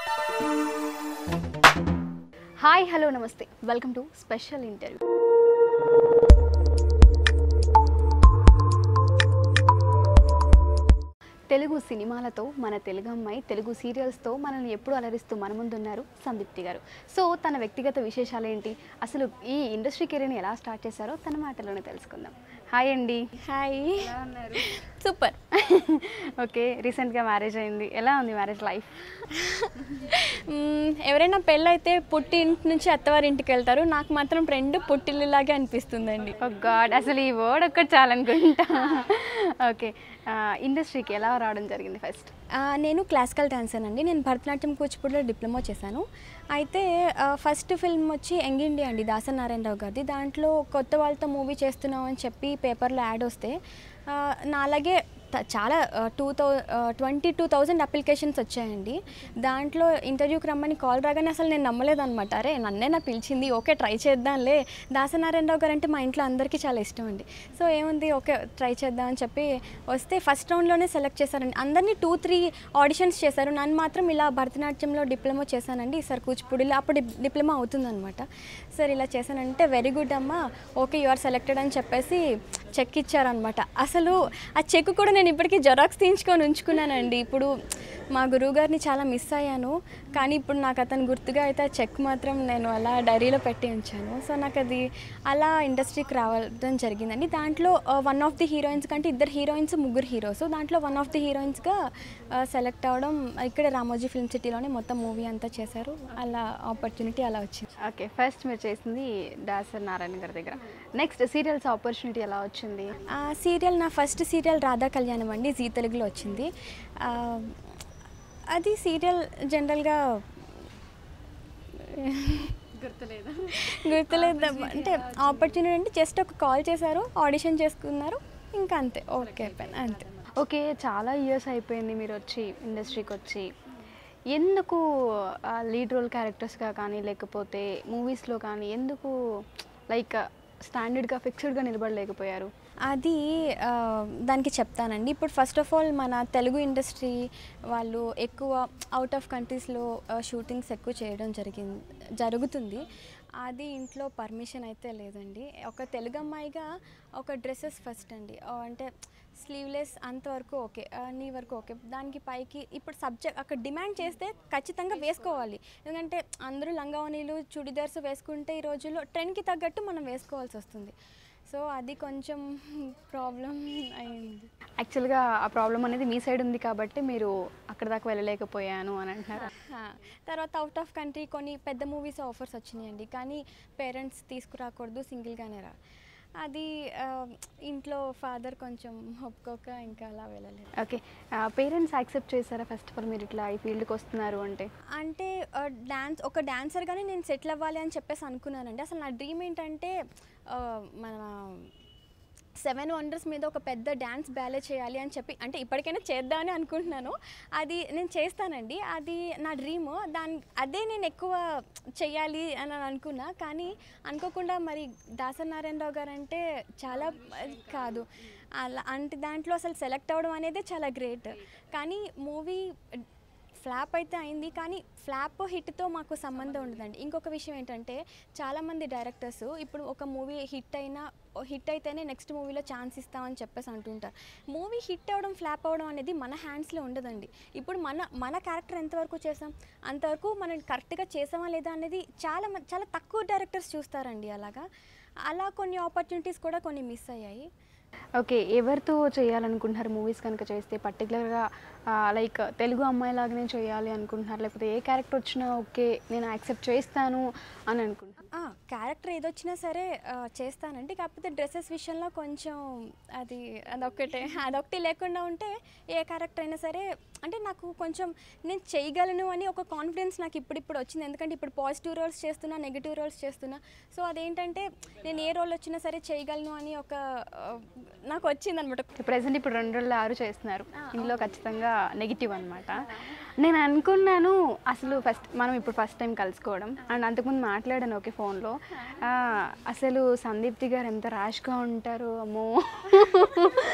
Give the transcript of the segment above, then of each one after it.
Hi hello నమస్తే welcome to special interview Telugu సినిమాలతో మన తెలుగు అమ్మాయి తెలుగు సీరియల్స్తో మనల్ని ఎప్పుడు అలరిస్తూ మన ముందున్నారు సందీప్తి గారు సో తన వ్యక్తిగత విశేషాలు ఏంటి అసలు ఈ ఇండస్ట్రీ కెరీర్ని ఎలా స్టార్ట్ చేశారో తన మాటలోనే తెలుసుకుందాం హాయ్ అండి హాయ్ సూపర్ ఓకే రీసెంట్గా మ్యారేజ్ అయింది ఎలా ఉంది మ్యారేజ్ లైఫ్ మ్మ్, ఎవరైనా పెళ్ళైతే పుట్టి ఇంటి నుంచి అత్తవారి ఇంటికి వెళ్తారు నాకు మాత్రం ఫ్రెండ్ పుట్టిల్లులాగే అనిపిస్తుందండి ఓ గాడ్ అసలు ఈ వర్డ్ ఒక్కటి చాలనుకుంటా ఓకే ఇండస్ట్రీకి ఎలా రావడం జరిగింది ఫస్ట్ ఆ, నేను క్లాసికల్ డాన్సర్ అండి నేను భరతనాట్యం కూచిపూడిలో డిప్లొమా చేశాను అయితే ఆ, ఫస్ట్ ఫిల్మ్ వచ్చి యంగ్ ఇండియా అండి దాసనారాయణరావు గారిది దాంట్లో కొత్త వాళ్ళతో మూవీ చేస్తున్నాం అని చెప్పి పేపర్లో యాడ్ వస్తే ఆ, నా అలాగే త- చాలా two thou twenty two thousand applications వచ్చాయండి దాంట్లో ఇంటర్వ్యూకి రమ్మని కాల్ రాగానే అసలు నేను నమ్మలేదన్నమాట అరే నన్నే నా పిలిచింది ఓకే ట్రై చేద్దాంలే దాసనారాయణరావు గారు అంటే మా ఇంట్లో అందరికీ చాలా ఇష్టం అండి సో ఏముంది ఓకే ట్రై చేద్దాం అని చెప్పి వస్తే ఫస్ట్ రౌండ్లోనే సెలెక్ట్ చేశారండి అందరినీ టూ త్రీ ఆడిషన్స్ చేశారు నన్ను మాత్రం ఇలా భరతనాట్యంలో డిప్లొమా చేశానండి సార్ కూచిపూడిలో అప్పుడు డిప్- డిప్లొమా అవుతుందన్నమాట సార్ ఇలా చేశానంటే వెరీ గుడ్ అమ్మా ఓకే యు ఆర్ సెలెక్టెడ్ అని చెప్పేసి చెక్ ఇచ్చారనమాట అసలు ఆ చెక్ కూడా నేను ఇప్పటికీ జెరాక్స్ తీయించుకొని ఉంచుకున్నానండి ఇప్పుడు మా గురువుగారిని చాలా మిస్ అయ్యాను కానీ ఇప్పుడు నాకు అతను గుర్తుగా అయితే ఆ చెక్ మాత్రం నేను అలా డైరీలో పెట్టి ఉంచాను సో నాకు అది అలా ఇండస్ట్రీకి రావడం జరిగిందండి దాంట్లో వన్ ఆఫ్ ది హీరోయిన్స్ కంటే ఇద్దరు హీరోయిన్స్ ముగ్గురు హీరోస్ దాంట్లో వన్ ఆఫ్ ది హీరోయిన్స్గా సెలెక్ట్ అవ్వడం ఇక్కడ రామోజీ ఫిల్మ్ సిటీలోనే మొత్తం మూవీ అంతా చేశారు అలా ఆపర్చునిటీ అలా వచ్చింది ఓకే ఫస్ట్ మీరు చేసింది దాసర్ నారాయణ గారి దగ్గర నెక్స్ట్ సీరియల్స్ ఆపర్చునిటీ ఎలా వచ్చింది ఆ సీరియల్ నా ఫస్ట్ సీరియల్ రాధా కళ్యాణం అండి జీ తెలుగులో వచ్చింది ఆ, అది సీరియల్ జనరల్గా గుర్తులేదా గుర్తులేదు అంటే ఆపర్చునిటీ అంటే జస్ట్ ఒక కాల్ చేశారు ఆడిషన్ చేసుకున్నారు ఇంకా అంతే ఓకే అయిపోయింది అంతే ఓకే చాలా ఇయర్స్ అయిపోయింది మీరు వచ్చి ఇండస్ట్రీకి వచ్చి ఎందుకు లీడ్ రోల్ క్యారెక్టర్స్గా కానీ లేకపోతే మూవీస్లో కానీ ఎందుకు లైక్ స్టాండర్డ్గా ఫిక్స్డ్గా నిలబడలేకపోయారు అది ఆ, దానికి చెప్తానండి ఇప్పుడు ఫస్ట్ ఆఫ్ ఆల్ మన తెలుగు ఇండస్ట్రీ వాళ్ళు ఎక్కువ అవుట్ ఆఫ్ కంట్రీస్లో షూటింగ్స్ ఎక్కువ చేయడం జరిగింది జరుగుతుంది అది ఇంట్లో పర్మిషన్ అయితే లేదండి ఒక తెలుగు అమ్మాయిగా ఒక డ్రెస్సెస్ ఫస్ట్ అండి ఆ, అంటే స్లీవ్లెస్ అంతవరకు ఓకే ఆ, నీ వరకు ఓకే దానికి పైకి ఇప్పుడు సబ్జెక్ట్ అక్కడ డిమాండ్ చేస్తే ఖచ్చితంగా వేసుకోవాలి ఎందుకంటే అందరూ లంగావనీలు చుడిదార్స్ వేసుకుంటే ఈ రోజుల్లో ట్రెండ్కి తగ్గట్టు మనం వేసుకోవాల్సి వస్తుంది సో అది కొంచెం ప్రాబ్లం అయింది యాక్చువల్గా ఆ ప్రాబ్లం అనేది మీ సైడ్ ఉంది కాబట్టి మీరు అక్కడ దాకా వెళ్ళలేకపోయాను అని అంటున్నారు హా. తర్వాత అవుట్ ఆఫ్ కంట్రీ కొన్ని పెద్ద మూవీస్ ఆఫర్స్ వచ్చినాయండి కానీ పేరెంట్స్ తీసుకురాకూడదు సింగిల్గానే రా అది ఆ, ఇంట్లో ఫాదర్ కొంచెం ఒప్పుకోక ఇంకా అలా వెళ్ళలేదు ఓకే పేరెంట్స్ యాక్సెప్ట్ చేశారా ఫస్ట్ ఆఫ్ ఆల్ మీరు ఇట్లా ఈ ఫీల్డ్కి వస్తున్నారు అంటే అంటే డ్యాన్స్ ఒక డాన్సర్గానే నేను సెటిల్ అవ్వాలి అని చెప్పేసి అనుకున్నానండి అసలు నా డ్రీమ్ ఏంటంటే ఆ, మన సెవెన్ వండర్స్ మీద ఒక పెద్ద డ్యాన్స్ బ్యాలే చేయాలి అని చెప్పి అంటే ఇప్పటికైనా చేద్దామని అనుకుంటున్నాను అది నేను చేస్తానండి అది నా డ్రీమ్ దాని అదే నేను ఎక్కువ చెయ్యాలి అని అని అనుకున్నా కానీ అనుకోకుండా మరి దాసనారాయణరావు గారు అంటే చాలా అది కాదు అలా అంటే దాంట్లో అసలు సెలెక్ట్ అవ్వడం అనేది చాలా గ్రేట్ కానీ మూవీ ఫ్లాప్ అయితే అయింది కానీ ఫ్లాప్ హిట్తో మాకు సంబంధం ఉండదండి ఇంకొక విషయం ఏంటంటే చాలామంది డైరెక్టర్స్ ఇప్పుడు ఒక మూవీ హిట్ అయినా హిట్ అయితేనే నెక్స్ట్ మూవీలో ఛాన్స్ ఇస్తామని చెప్పేసి అంటుంటారు మూవీ హిట్ అవ్వడం ఫ్లాప్ అవ్వడం అనేది మన హ్యాండ్స్లో ఉండదండి ఇప్పుడు మన మన క్యారెక్టర్ ఎంతవరకు చేసాం అంతవరకు మనం కరెక్ట్గా చేసామా లేదా అనేది చాలా మ- చాలా తక్కువ డైరెక్టర్స్ చూస్తారండి అలాగా అలా కొన్ని ఆపర్చునిటీస్ కూడా కొన్ని మిస్ అయ్యాయి ఓకే ఎవరితో చేయాలనుకుంటున్నారు మూవీస్ కనుక చేస్తే పర్టికులర్గా లైక్ తెలుగు అమ్మాయిలాగానే చేయాలి అనుకుంటున్నారు లేకపోతే ఏ క్యారెక్టర్ వచ్చినా ఓకే నేను యాక్సెప్ట్ చేస్తాను అని అనుకుంటున్నాను ఆ, క్యారెక్టర్ ఏదొచ్చినా సరే ఆ, చేస్తానండి కాకపోతే డ్రెస్సెస్ విషయంలో కొంచెం అది అదొక్కటే అదొకటి లేకుండా ఉంటే ఏ క్యారెక్టర్ అయినా సరే అంటే నాకు కొంచెం నేను చేయగలను అని ఒక కాన్ఫిడెన్స్ నాకు ఇప్పుడిప్పుడు వచ్చింది ఎందుకంటే ఇప్పుడు పాజిటివ్ రోల్స్ చేస్తున్నా నెగిటివ్ రోల్స్ చేస్తున్నా సో అదేంటంటే నేను ఏ రోల్ వచ్చినా సరే చేయగలను అని ఒక ఆ, నాకు వచ్చింది అనమాట ప్రజెంట్ ఇప్పుడు రెండు రోజులు ఆరు చేస్తున్నారు ఇందులో ఖచ్చితంగా నెగిటివ్ అనమాట నేను అనుకున్నాను అసలు ఫస్ట్ మనం ఇప్పుడు ఫస్ట్ టైం కలుసుకోవడం అండ్ అంతకుముందు మాట్లాడాను ఓకే ఫోన్లో అసలు సందీప్తి గారు ఎంత ర్యాష్గా ఉంటారు అమ్మో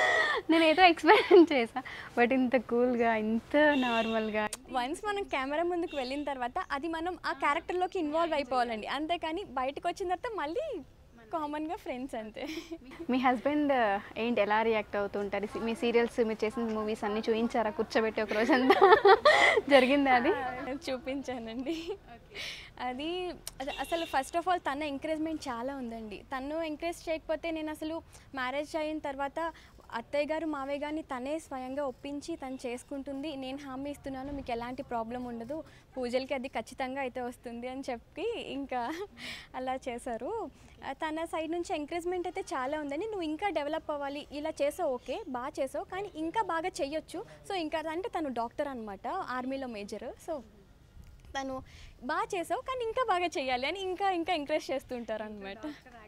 నేను ఏదో ఎక్స్పెరిమెంట్ చేసా బట్ ఇంత కూల్గా ఇంత నార్మల్గా వన్స్ మనం కెమెరా ముందుకు వెళ్ళిన తర్వాత అది మనం ఆ క్యారెక్టర్లోకి ఇన్వాల్వ్ అయిపోవాలండి అంతేకాని బయటకు వచ్చిన తర్వాత మళ్ళీ కామన్గా ఫ్రెండ్స్ అంతే మీ హస్బెండ్ ఏంటి ఎలా రియాక్ట్ అవుతుంటారు మీ సీరియల్స్ మీరు చేసిన మూవీస్ అన్నీ చూపించారా కూర్చోబెట్టి ఒక రోజంతా జరిగిందా అది చూపించానండి అది అది అసలు ఫస్ట్ ఆఫ్ ఆల్ తన ఎంకరేజ్మెంట్ చాలా ఉందండి తను ఎంకరేజ్ చేయకపోతే నేను అసలు మ్యారేజ్ అయిన తర్వాత అత్తయ్య గారు మావయ్య గారిని తనే స్వయంగా ఒప్పించి తను చేసుకుంటుంది నేను హామీ ఇస్తున్నాను మీకు ఎలాంటి ప్రాబ్లం ఉండదు పూజలకి అది ఖచ్చితంగా అయితే వస్తుంది అని చెప్పి ఇంకా అలా చేశారు ఆ, తన సైడ్ నుంచి ఎంకరేజ్మెంట్ అయితే చాలా ఉందండి నువ్వు ఇంకా డెవలప్ అవ్వాలి ఇలా చేసావు ఓకే బాగా చేసావు కానీ ఇంకా బాగా చెయ్యొచ్చు సో ఇంకా అంటే తను డాక్టర్ అనమాట ఆర్మీలో మేజర్ సో తను బాగా చేసావు కానీ ఇంకా బాగా చేయాలి అని ఇంకా ఇంకా ఎంకరేజ్ చేస్తుంటారు అనమాట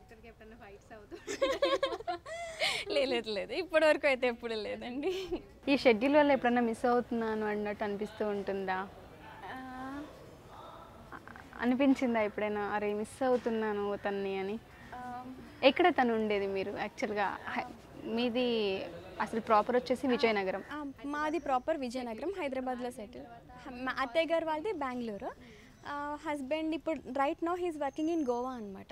లేదు లేదు ఇప్పటి వరకు అయితే ఎప్పుడు లేదండి ఈ షెడ్యూల్ వల్ల ఎప్పుడన్నా మిస్ అవుతున్నాను అన్నట్టు అనిపిస్తూ ఉంటుందా అనిపించిందా ఎప్పుడైనా అరే మిస్ అవుతున్నాను తన్ని అని ఎక్కడ తను ఉండేది మీరు యాక్చువల్గా హై- మీది అసలు ప్రాపర్ వచ్చేసి విజయనగరం ఆ, మాది ప్రాపర్ విజయనగరం హైదరాబాద్లో సెటిల్ మా అత్తయ్య గారు వాళ్ళది బెంగళూరు హస్బెండ్ ఇప్పుడు right now he's working in Goa అనమాట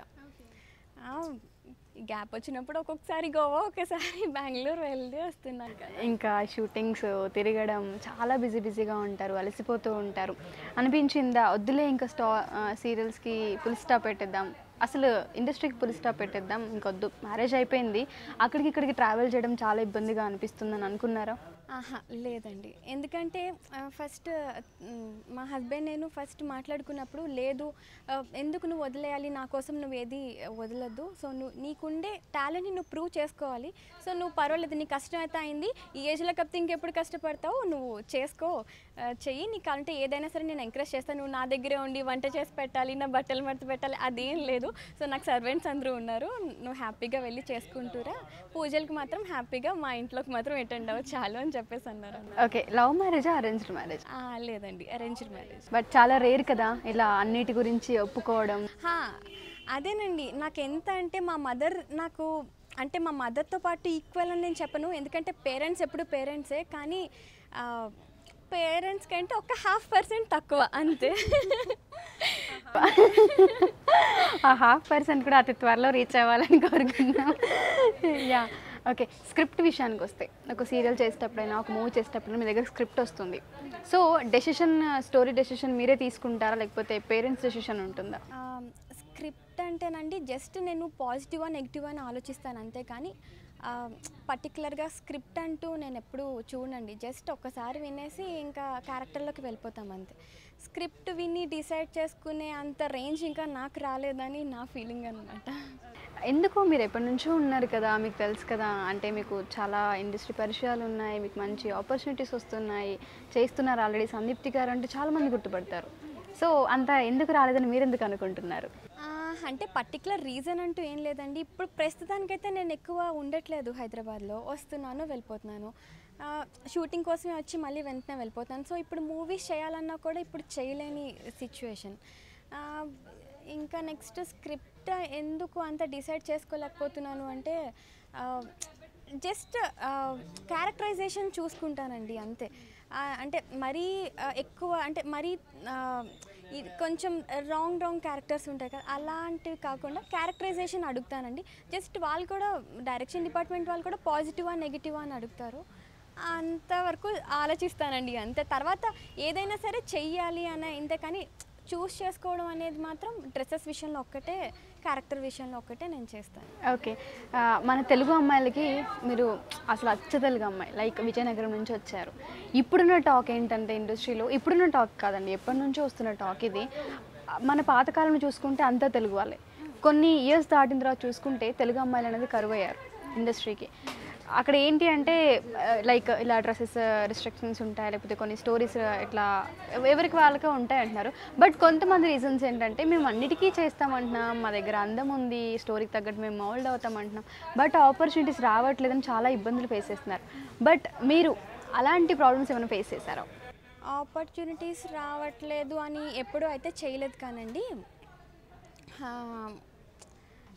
గ్యాప్ వచ్చినప్పుడు ఒక్కొక్కసారి గోవా ఒకసారి బెంగళూరు వెళ్ళి వస్తున్నాను కదా ఇంకా షూటింగ్స్ తిరగడం చాలా బిజీ బిజీగా ఉంటారు అలసిపోతూ ఉంటారు అనిపించిందా వద్దులే ఇంకా స్టా సీరియల్స్కి ఫుల్ స్టాప్ పెట్టేద్దాం అసలు ఇండస్ట్రీకి ఫుల్ స్టాప్ పెట్టేద్దాం ఇంకొద్దు మ్యారేజ్ అయిపోయింది అక్కడికి ఇక్కడికి ట్రావెల్ చేయడం చాలా ఇబ్బందిగా అనిపిస్తుందని అనుకున్నారా ఆహా లేదండి ఎందుకంటే ఫస్ట్ మా హస్బెండ్ నేను ఫస్ట్ మాట్లాడుకున్నప్పుడు లేదు ఆ, ఎందుకు నువ్వు వదిలేయాలి నా కోసం నువ్వు ఏది వదలొద్దు సో నువ్వు నీకుండే టాలెంట్ని నువ్వు ప్రూవ్ చేసుకోవాలి సో నువ్వు పర్వాలేదు నీ కష్టం అయితే అయింది ఈ ఏజ్లో కప్తే ఇంకెప్పుడు కష్టపడతావు నువ్వు చేసుకో ఆ, చెయ్యి నీకు అంటే ఏదైనా సరే నేను ఎంకరేజ్ చేస్తాను నువ్వు నా దగ్గరే ఉండి వంట చేసి పెట్టాలి నా బట్టలు మడత పెట్టాలి అదేం లేదు సో నాకు సర్వెంట్స్ అందరూ ఉన్నారు నువ్వు హ్యాపీగా వెళ్ళి చేసుకుంటూరా పూజలకు మాత్రం హ్యాపీగా మా ఇంట్లోకి మాత్రం అటెండ్ అవ్వ చాలు అని చెప్పేసి అన్నారు అన్నమాట. ఓకే లవ్ మ్యారేజా అరేంజ్డ్ మ్యారేజ్ ఆ, లేదండి అరేంజ్డ్ మ్యారేజ్ బట్ చాలా రేర్ కదా ఇలా అన్నిటి గురించి ఒప్పుకోవడం హా, అదేనండి నాకు ఎంత అంటే మా మదర్ నాకు అంటే మా మదర్తో పాటు ఈక్వల్ అని నేను చెప్పను ఎందుకంటే పేరెంట్స్ ఎప్పుడు పేరెంట్సే కానీ పేరెంట్స్ కంటే ఒక హాఫ్ పర్సెంట్ తక్కువ అంతే ఆ హాఫ్ పర్సెంట్ కూడా అతి త్వరలో రీచ్ అవ్వాలని కోరుకున్నాం యా ఓకే స్క్రిప్ట్ విషయానికి వస్తే ఒక సీరియల్ చేసేటప్పుడైనా ఒక మూవీ చేసేటప్పుడు మీ దగ్గర స్క్రిప్ట్ వస్తుంది సో డెసిషన్ స్టోరీ డెసిషన్ మీరే తీసుకుంటారా లేకపోతే పేరెంట్స్ డెసిషన్ ఉంటుందా స్క్రిప్ట్ అంటేనండి జస్ట్ నేను పాజిటివ్ నెగిటివ్ అని ఆలోచిస్తాను అంతే కానీ పర్టికులర్గా స్క్రిప్ట్ అంటూ నేను ఎప్పుడు చూడండి జస్ట్ ఒక్కసారి వినేసి ఇంకా క్యారెక్టర్లోకి వెళ్ళిపోతాం అంతే స్క్రిప్ట్ విని డిసైడ్ చేసుకునే అంత రేంజ్ ఇంకా నాకు రాలేదని నా ఫీలింగ్ అనమాట ఎందుకు మీరు ఎప్పటి నుంచో ఉన్నారు కదా మీకు తెలుసు కదా అంటే మీకు చాలా ఇండస్ట్రీ పరిచయాలు ఉన్నాయి మీకు మంచి ఆపర్చునిటీస్ వస్తున్నాయి చేస్తున్నారు ఆల్రెడీ సందీప్తి గారు అంటే చాలా మంది గుర్తుపడతారు సో అంత ఎందుకు రాలేదని మీరు ఎందుకు అనుకుంటున్నారు ఆ, అంటే పర్టికులర్ రీజన్ అంటూ ఏం లేదండి ఇప్పుడు ప్రస్తుతానికైతే నేను ఎక్కువ ఉండట్లేదు హైదరాబాద్లో వస్తున్నాను వెళ్ళిపోతున్నాను ఆ, షూటింగ్ కోసమే వచ్చి మళ్ళీ వెంటనే వెళ్ళిపోతాను సో ఇప్పుడు మూవీస్ చేయాలన్నా కూడా ఇప్పుడు చేయలేని సిచ్యువేషన్ ఇంకా నెక్స్ట్ స్క్రిప్ట్ ఎందుకు అంత డిసైడ్ చేసుకోలేకపోతున్నాను అంటే జస్ట్ క్యారెక్టరైజేషన్ చూసుకుంటానండి అంతే ఆ, అంటే మరీ ఆ, ఎక్కువ అంటే మరీ ఆ, ఇది కొంచెం రాంగ్ రాంగ్ క్యారెక్టర్స్ ఉంటాయి కదా అలాంటివి కాకుండా క్యారెక్టరైజేషన్ అడుగుతానండి జస్ట్ వాళ్ళు కూడా డైరెక్షన్ డిపార్ట్మెంట్ వాళ్ళు కూడా పాజిటివా నెగిటివా అని అడుగుతారు అంతవరకు ఆలోచిస్తానండి అంతే తర్వాత ఏదైనా సరే చెయ్యాలి అనే ఇంతే కానీ చూస్ చేసుకోవడం అనేది మాత్రం డ్రెస్సెస్ విషయంలో ఒక్కటే క్యారెక్టర్ విషయంలో ఒక్కటే నేను చేస్తాను ఓకే ఆ, మన తెలుగు అమ్మాయిలకి మీరు అసలు అచ్చ తెలుగు అమ్మాయి లైక్ విజయనగరం నుంచి వచ్చారు ఇప్పుడున్న టాక్ ఏంటంటే ఇండస్ట్రీలో ఇప్పుడున్న టాక్ కాదండి ఎప్పటి నుంచో వస్తున్న టాక్ ఇది మన పాతకాలం చూసుకుంటే అంతా తెలుగు వాళ్ళే కొన్ని ఇయర్స్ దాటిన తర్వాత చూసుకుంటే తెలుగు అమ్మాయిలు అనేది కరువయ్యారు ఇండస్ట్రీకి అక్కడ ఏంటి అంటే లైక్ ఇలా డ్రెస్సెస్ రిస్ట్రిక్షన్స్ ఉంటాయి లేకపోతే కొన్ని స్టోరీస్ ఇట్లా ఎవరికి వాళ్ళకే ఉంటాయి అంటున్నారు బట్ కొంతమంది రీజన్స్ ఏంటంటే మేము అన్నిటికీ చేస్తామంటున్నాం మా దగ్గర అందం ఉంది స్టోరీకి తగ్గట్టు మేము మౌల్డ్ అవుతామంటున్నాం బట్ ఆపర్చునిటీస్ రావట్లేదని చాలా ఇబ్బందులు ఫేస్ చేస్తున్నారు బట్ మీరు అలాంటి ప్రాబ్లమ్స్ ఏమైనా ఫేస్ చేశారా ఆపర్చునిటీస్ రావట్లేదు అని ఎప్పుడూ అయితే చేయలేదు కానండి ఆ,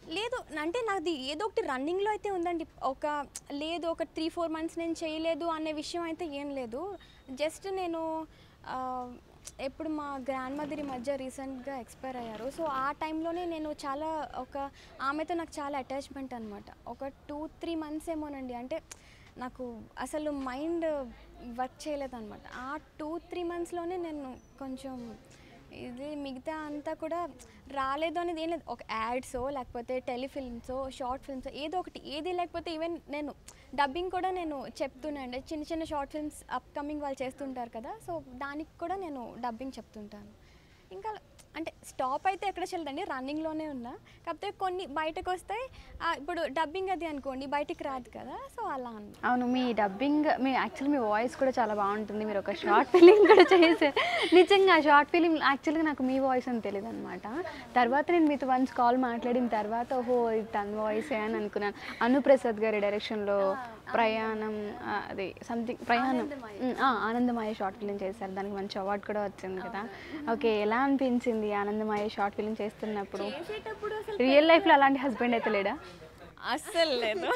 లేదు అంటే నాది ఏదో ఒకటి రన్నింగ్లో అయితే ఉందండి ఒక లేదు ఒక త్రీ ఫోర్ మంత్స్ నేను చేయలేదు అనే విషయం అయితే ఏం లేదు జస్ట్ నేను ఆ, ఎప్పుడు మా గ్రాండ్ మదర్ ఈ మధ్య రీసెంట్గా ఎక్స్పైర్ అయ్యారు సో ఆ టైంలోనే నేను చాలా ఒక ఆమెతో నాకు చాలా అటాచ్మెంట్ అనమాట ఒక టూ త్రీ మంత్స్ ఏమోనండి అంటే నాకు అసలు మైండ్ వర్క్ చేయలేదన్నమాట ఆ టూ త్రీ మంత్స్లోనే నేను కొంచెం ఇది మిగతా అంతా కూడా రాలేదు అనేది ఏం లేదు ఒక యాడ్సో లేకపోతే టెలిఫిల్మ్సో షార్ట్ ఫిల్మ్స్ ఏదో ఒకటి ఏది లేకపోతే ఈవెన్ నేను డబ్బింగ్ కూడా నేను చెప్తున్నాను చిన్న చిన్న షార్ట్ ఫిల్మ్స్ అప్కమింగ్ వాళ్ళు చేస్తుంటారు కదా సో దానికి కూడా నేను డబ్బింగ్ చెప్తుంటాను ఇంకా అంటే స్టాప్ అయితే ఎక్కడ చెల్లదండి రన్నింగ్లోనే ఉన్నా కాకపోతే కొన్ని బయటకు వస్తాయి ఆ, ఇప్పుడు డబ్బింగ్ అది అనుకోండి బయటికి రాదు కదా సో అలా అన్న అవును మీ డబ్బింగ్ మీ యాక్చువల్లీ మీ వాయిస్ కూడా చాలా బాగుంటుంది మీరు ఒక షార్ట్ ఫిలిం కూడా చేశారు నిజంగా షార్ట్ ఫిలిం యాక్చువల్గా నాకు మీ వాయిస్ అని తెలియదు అనమాట తర్వాత నేను మీతో వన్స్ కాల్ మాట్లాడిన తర్వాత ఓహో ఇది తన వాయిసే అని అనుకున్నాను అనుప్రసాద్ గారి డైరెక్షన్లో ప్రయాణం ఆ, అది సంథింగ్ ప్రయాణం ఉమ్, ఆ, ఆనందమయ షార్ట్ ఫిలిం చేశారు దానికి మంచి అవార్డు కూడా వచ్చింది కదా ఓకే ఎలా అనిపించింది ఆనందమయ షార్ట్ ఫిలిం చేస్తున్నప్పుడు చేసేటప్పుడు అసలు రియల్ లైఫ్లో అలాంటి హస్బెండ్ అయితే లేడా అస్సలు లేదు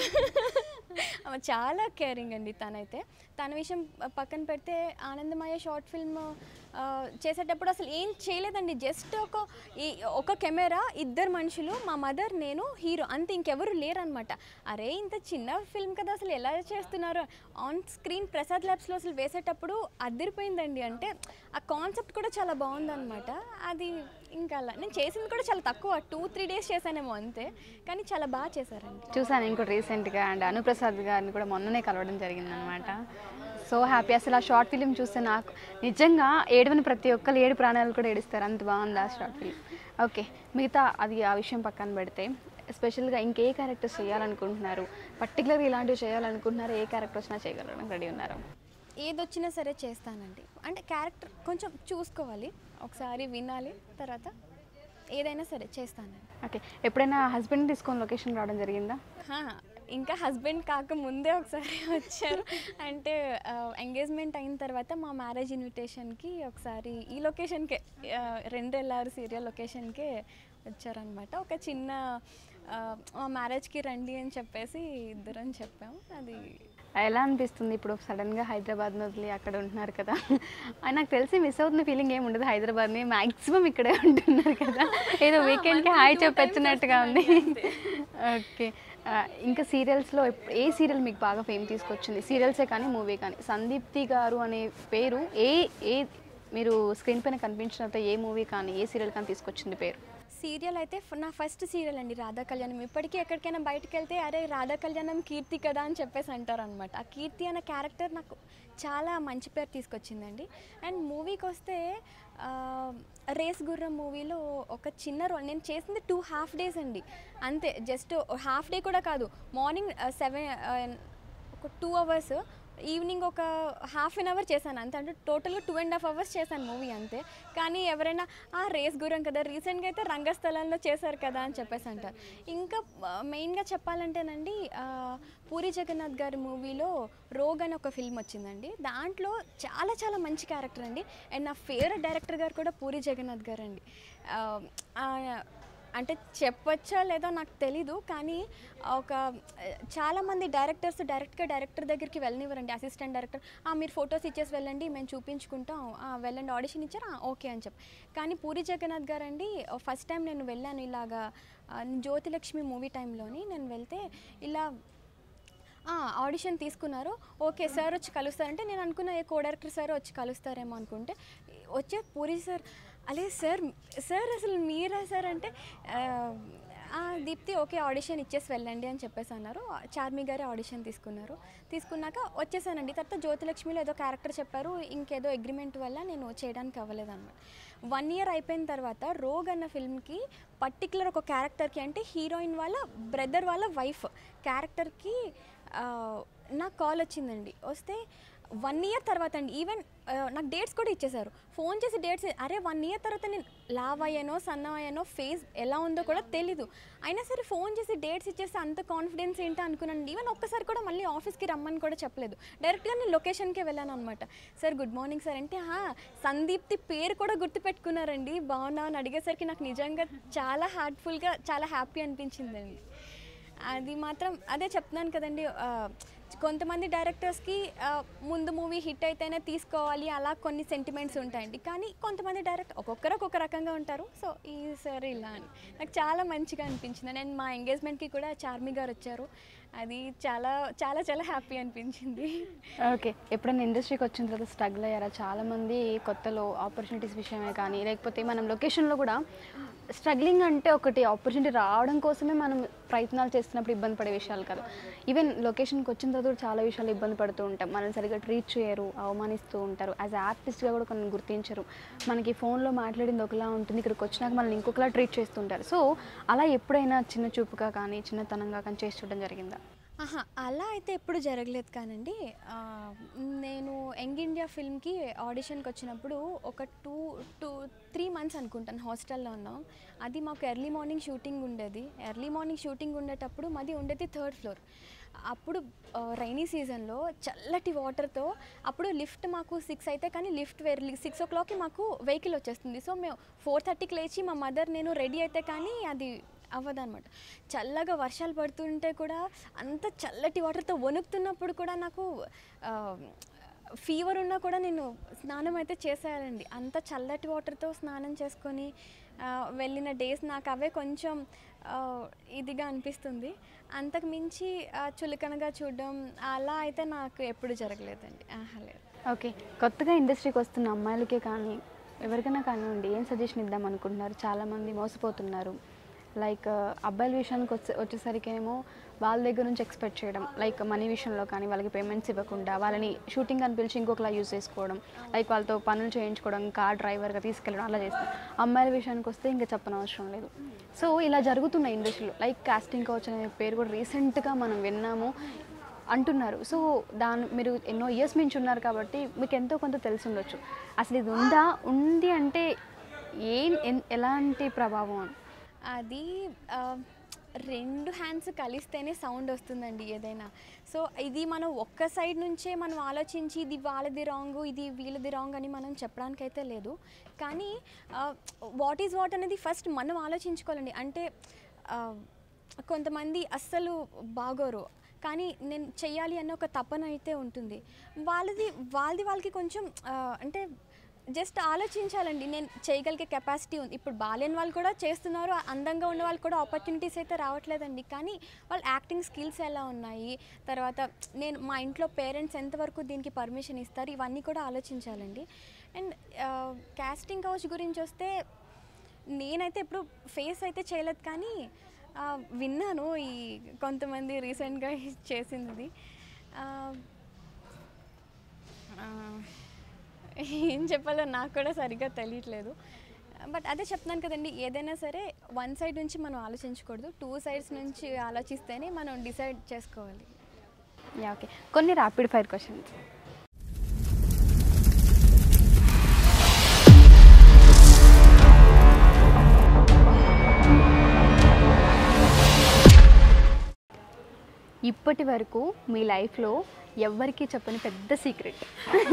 ఆమె చాలా కేరింగ్ అండి తనైతే తన విషయం పక్కన పెడితే ఆనందమయ షార్ట్ ఫిల్మ్ ఆ, చేసేటప్పుడు అసలు ఏం చేయలేదండి జస్ట్ ఒక ఈ ఒక కెమెరా ఇద్దరు మనుషులు మా మదర్ నేను హీరో అంతే ఇంకెవరు లేరనమాట అరే ఇంత చిన్న ఫిల్మ్ కదా అసలు ఎలా చేస్తున్నారు ఆన్ స్క్రీన్ ప్రసాద్ ల్యాబ్స్లో అసలు వేసేటప్పుడు అదిరిపోయిందండి అంటే ఆ కాన్సెప్ట్ కూడా చాలా బాగుందన్నమాట అది ఇంకా అలా నేను చేసింది కూడా చాలా తక్కువ టూ త్రీ డేస్ చేశానేమో అంతే కానీ చాలా బాగా చేశారండి చూసాను ఇంకోటి రీసెంట్గా అండ్ అనుప్రసాద్ గారిని కూడా మొన్ననే కలవడం జరిగిందనమాట సో హ్యాపీ అసలు ఆ షార్ట్ ఫిలిం చూస్తే నాకు నిజంగా ఏడవని ప్రతి ఒక్కరు ఏడు ప్రాణాలు కూడా ఏడుస్తారు అంత బాగుంది ఆ షార్ట్ ఫిలిం ఓకే మిగతా అది ఆ విషయం పక్కన పెడితే స్పెషల్గా ఇంకే క్యారెక్టర్స్ చేయాలనుకుంటున్నారు పర్టికులర్గా ఇలాంటివి చేయాలనుకుంటున్నారు ఏ క్యారెక్టర్ వచ్చినా చేయగలడానికి రెడీ ఉన్నారు ఏదొచ్చినా సరే చేస్తానండి అంటే క్యారెక్టర్ కొంచెం చూసుకోవాలి ఒకసారి వినాలి తర్వాత ఏదైనా సరే చేస్తానండి ఓకే ఎప్పుడైనా హస్బెండ్ తీసుకొని లొకేషన్ రావడం జరిగిందా హా, ఇంకా హస్బెండ్ కాక ముందే ఒకసారి వచ్చారు అంటే ఎంగేజ్మెంట్ అయిన తర్వాత మా మ్యారేజ్ ఇన్విటేషన్కి ఒకసారి ఈ లొకేషన్కే ఆ, రెండెల్లారు సీరియల్ లొకేషన్కే వచ్చారనమాట ఒక చిన్న ఆ, మా మ్యారేజ్కి రండి అని చెప్పేసి ఇద్దరం చెప్పాము అది ఎలా అనిపిస్తుంది ఇప్పుడు సడన్గా హైదరాబాద్ని వదిలి అక్కడ ఉంటున్నారు కదా ఆ, నాకు తెలిసి మిస్ అవుతున్న ఫీలింగ్ ఏమి ఉండదు హైదరాబాద్ని మ్యాక్సిమం ఇక్కడే ఉంటున్నారు కదా ఏదో వీకెండ్కి హాయ్ చెప్పొచ్చినట్టుగా ఉంది ఓకే ఆ, ఇంకా సీరియల్స్లో ఎప్- ఏ సీరియల్ మీకు బాగా ఫేమ్ తీసుకొచ్చింది సీరియల్సే కానీ మూవీ కానీ సందీప్తి గారు అనే పేరు ఏ ఏ మీరు స్క్రీన్ పైన కనిపించినంత ఏ మూవీ కానీ ఏ సీరియల్ కానీ తీసుకొచ్చింది పేరు సీరియల్ అయితే ఫ- నా ఫస్ట్ సీరియల్ అండి రాధా కళ్యాణం ఇప్పటికీ ఎక్కడికైనా బయటకు వెళ్తే అరే రాధా కళ్యాణం కీర్తి కదా అని చెప్పేసి అంటారు అనమాట ఆ కీర్తి అనే క్యారెక్టర్ నాకు చాలా మంచి పేరు తీసుకొచ్చిందండి అండ్ మూవీకి వస్తే ఆ, రేస్ గుర్రం మూవీలో ఒక చిన్న రోల్ నేను చేసింది టూ హాఫ్ డేస్ అండి అంతే జస్ట్ హాఫ్ డే కూడా కాదు మార్నింగ్ సెవెన్ ఒక టూ అవర్స్ ఈవినింగ్ ఒక హాఫ్ అన్ అవర్ చేశాను అంతే అంటే టోటల్గా టూ అండ్ హాఫ్ అవర్స్ చేశాను మూవీ అంతే కానీ ఎవరైనా ఆ రేస్ గురం కదా రీసెంట్గా అయితే రంగస్థలంలో చేశారు కదా అని చెప్పేసి అంటారు ఇంకా మెయిన్గా చెప్పాలంటేనండి ఆ, పూరి జగన్నాథ్ గారి మూవీలో రోగ్ అని ఒక ఫిల్మ్ వచ్చిందండి దాంట్లో చాలా చాలా మంచి క్యారెక్టర్ అండి అండ్ నా ఫేవరెట్ డైరెక్టర్ గారు కూడా పూరి జగన్నాథ్ గారు అండి ఆ, ఆ, అంటే చెప్పొచ్చా లేదో నాకు తెలీదు కానీ ఒక చాలామంది డైరెక్టర్స్ డైరెక్ట్గా డైరెక్టర్ దగ్గరికి వెళ్ళనివ్వరండి అసిస్టెంట్ డైరెక్టర్ "ఆ, మీరు ఫొటోస్ ఇచ్చేసి వెళ్ళండి మేము చూపించుకుంటాం "ఆ, వెళ్ళండి ఆడిషన్ ఇచ్చారా "ఆ, ఓకే అని చెప్పి కానీ పూరి జగన్నాథ్ గారు అండి ఫస్ట్ టైం నేను వెళ్ళాను ఇలాగా ఆ, జ్యోతిలక్ష్మి మూవీ టైంలోని నేను వెళ్తే ఇలా ఆ, ఆడిషన్ తీసుకున్నారు ఓకే సార్ వచ్చి కలుస్తారంటే నేను అనుకున్న ఏ కో డైరెక్టర్ సార్ వచ్చి కలుస్తారేమో అనుకుంటే వచ్చే పూరి సార్ అలే సార్ సార్ అసలు మీరా సార్ అంటే ఆ, ఆ, దీప్తి ఓకే ఆడిషన్ ఇచ్చేసి వెళ్ళండి అని చెప్పేసి అన్నారు చార్మి గారే ఆడిషన్ తీసుకున్నారు తీసుకున్నాక వచ్చేసానండి తర్వాత జ్యోతిలక్ష్మిలో ఏదో క్యారెక్టర్ చెప్పారు ఇంకేదో అగ్రిమెంట్ వల్ల నేను చేయడానికి అవ్వలేదు అనమాట వన్ ఇయర్ అయిపోయిన తర్వాత రోగ్ అన్న ఫిల్మ్కి పర్టికులర్ ఒక క్యారెక్టర్కి అంటే హీరోయిన్ వాళ్ళ బ్రదర్ వాళ్ళ వైఫ్ క్యారెక్టర్కి నాకు కాల్ వచ్చిందండి వస్తే వన్ ఇయర్ తర్వాత అండి ఈవెన్ ఆ, నాకు డేట్స్ కూడా ఇచ్చేశారు ఫోన్ చేసి డేట్స్ అరే వన్ ఇయర్ తర్వాత నేను లావ్ అయ్యానో సన్నం అయ్యానో ఫేస్ ఎలా ఉందో కూడా తెలీదు అయినా సరే ఫోన్ చేసి డేట్స్ ఇచ్చేస్తే అంత కాన్ఫిడెన్స్ ఏంటో అనుకున్నాను ఈవెన్ ఒక్కసారి కూడా మళ్ళీ ఆఫీస్కి రమ్మని కూడా చెప్పలేదు డైరెక్ట్గా నేను లొకేషన్కే వెళ్ళాను అనమాట సార్ గుడ్ మార్నింగ్ సార్ అంటే "హా, సందీప్తి పేరు కూడా గుర్తుపెట్టుకున్నారండి బాగున్నా అని అడిగేసరికి నాకు నిజంగా చాలా హార్ట్ఫుల్గా చాలా హ్యాపీ అనిపించిందండి అది మాత్రం అదే చెప్తున్నాను కదండి ఆ, కొంతమంది డైరెక్టర్స్కి ఆ, ముందు మూవీ హిట్ అయితేనే తీసుకోవాలి అలా కొన్ని సెంటిమెంట్స్ ఉంటాయండి కానీ కొంతమంది డైరెక్ట్ ఒక్కొక్కరు ఒక్కొక్క రకంగా ఉంటారు సో ఈసారి ఇలా అని నాకు చాలా మంచిగా అనిపించింది నేను మా ఎంగేజ్మెంట్కి కూడా చార్మి గారు వచ్చారు అది చాలా చాలా చాలా హ్యాపీ అనిపించింది ఓకే ఎప్పుడైనా ఇండస్ట్రీకి వచ్చిన తర్వాత స్ట్రగుల్ అయ్యారా చాలామంది కొత్తలో ఆపర్చునిటీస్ విషయమే కానీ లేకపోతే మనం లొకేషన్లో కూడా స్ట్రగ్లింగ్ అంటే ఒకటి ఆపర్చునిటీ రావడం కోసమే మనం ప్రయత్నాలు చేస్తున్నప్పుడు ఇబ్బంది పడే విషయాలు కాదు ఈవెన్ లొకేషన్కి వచ్చిన తర్వాత కూడా చాలా విషయాలు ఇబ్బంది పడుతూ ఉంటాం మనం సరిగ్గా ట్రీట్ చేయరు అవమానిస్తూ ఉంటారు యాజ్ ఆర్టిస్ట్గా కూడా కొన్ని గుర్తించరు మనకి ఫోన్లో మాట్లాడింది ఒకలా ఉంటుంది ఇక్కడికి వచ్చినాక మనల్ని ఇంకొకలా ట్రీట్ చేస్తుంటారు సో అలా ఎప్పుడైనా చిన్న చూపుగా కానీ చిన్నతనంగా కానీ చేసి చూడడం జరిగిందా ఆహా అలా అయితే ఎప్పుడు జరగలేదు కానండి ఆ, నేను యంగ్ ఇండియా ఫిల్మ్కి ఆడిషన్కి వచ్చినప్పుడు ఒక టూ టూ త్రీ మంత్స్ అనుకుంటాను హాస్టల్లో ఉన్నాం అది మాకు ఎర్లీ మార్నింగ్ షూటింగ్ ఉండేది ఎర్లీ మార్నింగ్ షూటింగ్ ఉండేటప్పుడు మాది ఉండేది థర్డ్ ఫ్లోర్ అప్పుడు రైనీ సీజన్లో చల్లటి వాటర్తో అప్పుడు లిఫ్ట్ మాకు సిక్స్ అయితే కానీ లిఫ్ట్ వేరే సిక్స్ ఓ క్లాక్కి మాకు వెహికల్ వచ్చేస్తుంది సో మేము ఫోర్ థర్టీకి లేచి మా మదర్ నేను రెడీ అయితే కానీ అది అవ్వదన్నమాట చల్లగా వర్షాలు పడుతుంటే కూడా అంత చల్లటి వాటర్తో వణుకుతున్నప్పుడు కూడా నాకు ఫీవర్ ఉన్నా కూడా నేను స్నానం అయితే చేసేయాలండి అంత చల్లటి వాటర్తో స్నానం చేసుకొని ఆ, వెళ్ళిన డేస్ నాకు అవే కొంచెం ఆ, ఇదిగా అనిపిస్తుంది అంతకు మించి ఆ, చులకనగా చూడడం అలా అయితే నాకు ఎప్పుడు జరగలేదండి ఆహా లేదు ఓకే కొత్తగా ఇండస్ట్రీకి వస్తున్న అమ్మాయిలకే కానీ ఎవరికైనా కానివ్వండి ఏం సజెషన్ ఇద్దాం అనుకుంటున్నారు చాలామంది మోసపోతున్నారు లైక్ అబ్బాయిల విషయానికి వచ్చే వచ్చేసరికేమో వాళ్ళ దగ్గర నుంచి ఎక్స్పెక్ట్ చేయడం లైక్ మనీ విషయంలో కానీ వాళ్ళకి పేమెంట్స్ ఇవ్వకుండా వాళ్ళని షూటింగ్ అని పిలిచి ఇంకొకలా యూజ్ చేసుకోవడం లైక్ వాళ్ళతో పనులు చేయించుకోవడం కార్ డ్రైవర్గా తీసుకెళ్ళడం అలా చేస్తారు అమ్మాయిల విషయానికి వస్తే ఇంకా చెప్పనవసరం లేదు సో ఇలా జరుగుతున్నాయి ఇండస్ట్రీలో లైక్ కాస్టింగ్ కౌచ్ అనే పేరు కూడా రీసెంట్గా మనం విన్నాము అంటున్నారు సో దాని మీరు ఎన్నో ఇయర్స్ మించి ఉన్నారు కాబట్టి మీకు ఎంతో కొంత తెలిసి ఉండొచ్చు అసలు ఇది ఉందా ఉంది అంటే ఏం ఎన్- ఎలాంటి ప్రభావం అని అది ఆ, రెండు హ్యాండ్స్ కలిస్తేనే సౌండ్ వస్తుందండి ఏదైనా సో ఇది మనం ఒక్క సైడ్ నుంచే మనం ఆలోచించి ఇది వాళ్ళది రాంగ్ ఇది వీళ్ళది రాంగ్ అని మనం చెప్పడానికి అయితే లేదు కానీ వాట్ ఈజ్ వాట్ అనేది ఫస్ట్ మనం ఆలోచించుకోవాలండి అంటే ఆ, కొంతమంది అస్సలు బాగోరు కానీ నేను చెయ్యాలి అన్న ఒక తపన అయితే ఉంటుంది వాళ్ళది వాళ్ళది వాళ్ళకి కొంచెం ఆ, అంటే జస్ట్ ఆలోచించాలండి నేను చేయగలిగే కెపాసిటీ ఉంది ఇప్పుడు బాలేని వాళ్ళు కూడా చేస్తున్నారు అందంగా ఉన్న వాళ్ళు కూడా ఆపర్చునిటీస్ అయితే రావట్లేదండి కానీ వాళ్ళ యాక్టింగ్ స్కిల్స్ ఎలా ఉన్నాయి తర్వాత నేను మా ఇంట్లో పేరెంట్స్ ఎంతవరకు దీనికి పర్మిషన్ ఇస్తారు ఇవన్నీ కూడా ఆలోచించాలండి అండ్ కాస్టింగ్ కౌచ్ గురించి వస్తే నేనైతే ఎప్పుడు ఫేస్ అయితే చేయలేదు కానీ ఆ, విన్నాను ఈ కొంతమంది రీసెంట్గా చేసింది ఆ, ఆ, ఏం చెప్పాలో నాకు కూడా సరిగ్గా తెలియట్లేదు బట్ అదే చెప్తున్నాను కదండి ఏదైనా సరే వన్ సైడ్ నుంచి మనం ఆలోచించకూడదు టూ సైడ్స్ నుంచి ఆలోచిస్తేనే మనం డిసైడ్ చేసుకోవాలి యా ఓకే కొన్ని ర్యాపిడ్ ఫైర్ క్వశ్చన్స్ ఇప్పటి వరకు మీ లైఫ్లో ఎవ్వరికీ చెప్పని పెద్ద సీక్రెట్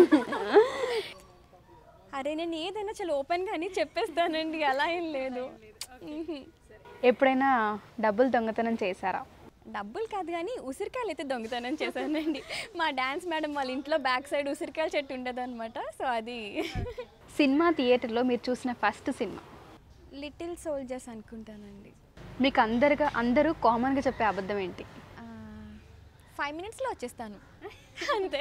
అరే నేను ఏదైనా చాలా ఓపెన్గానే చెప్పేస్తానండి అలా ఏం లేదు మ్హూ. ఎప్పుడైనా డబ్బులు దొంగతనం చేశారా డబ్బులు కాదు కానీ ఉసిరికాయలు అయితే దొంగతనం చేశానండి మా డ్యాన్స్ మేడం వాళ్ళ ఇంట్లో బ్యాక్ సైడ్ ఉసిరికాయల చెట్టు ఉండదన్నమాట సో అది సినిమా థియేటర్లో మీరు చూసిన ఫస్ట్ సినిమా లిటిల్ సోల్జర్స్ అనుకుంటానండి మీకు అందరుగా అందరూ కామన్గా చెప్పే అబద్ధం ఏంటి ఫైవ్ మినిట్స్లో వచ్చేస్తాను అంతే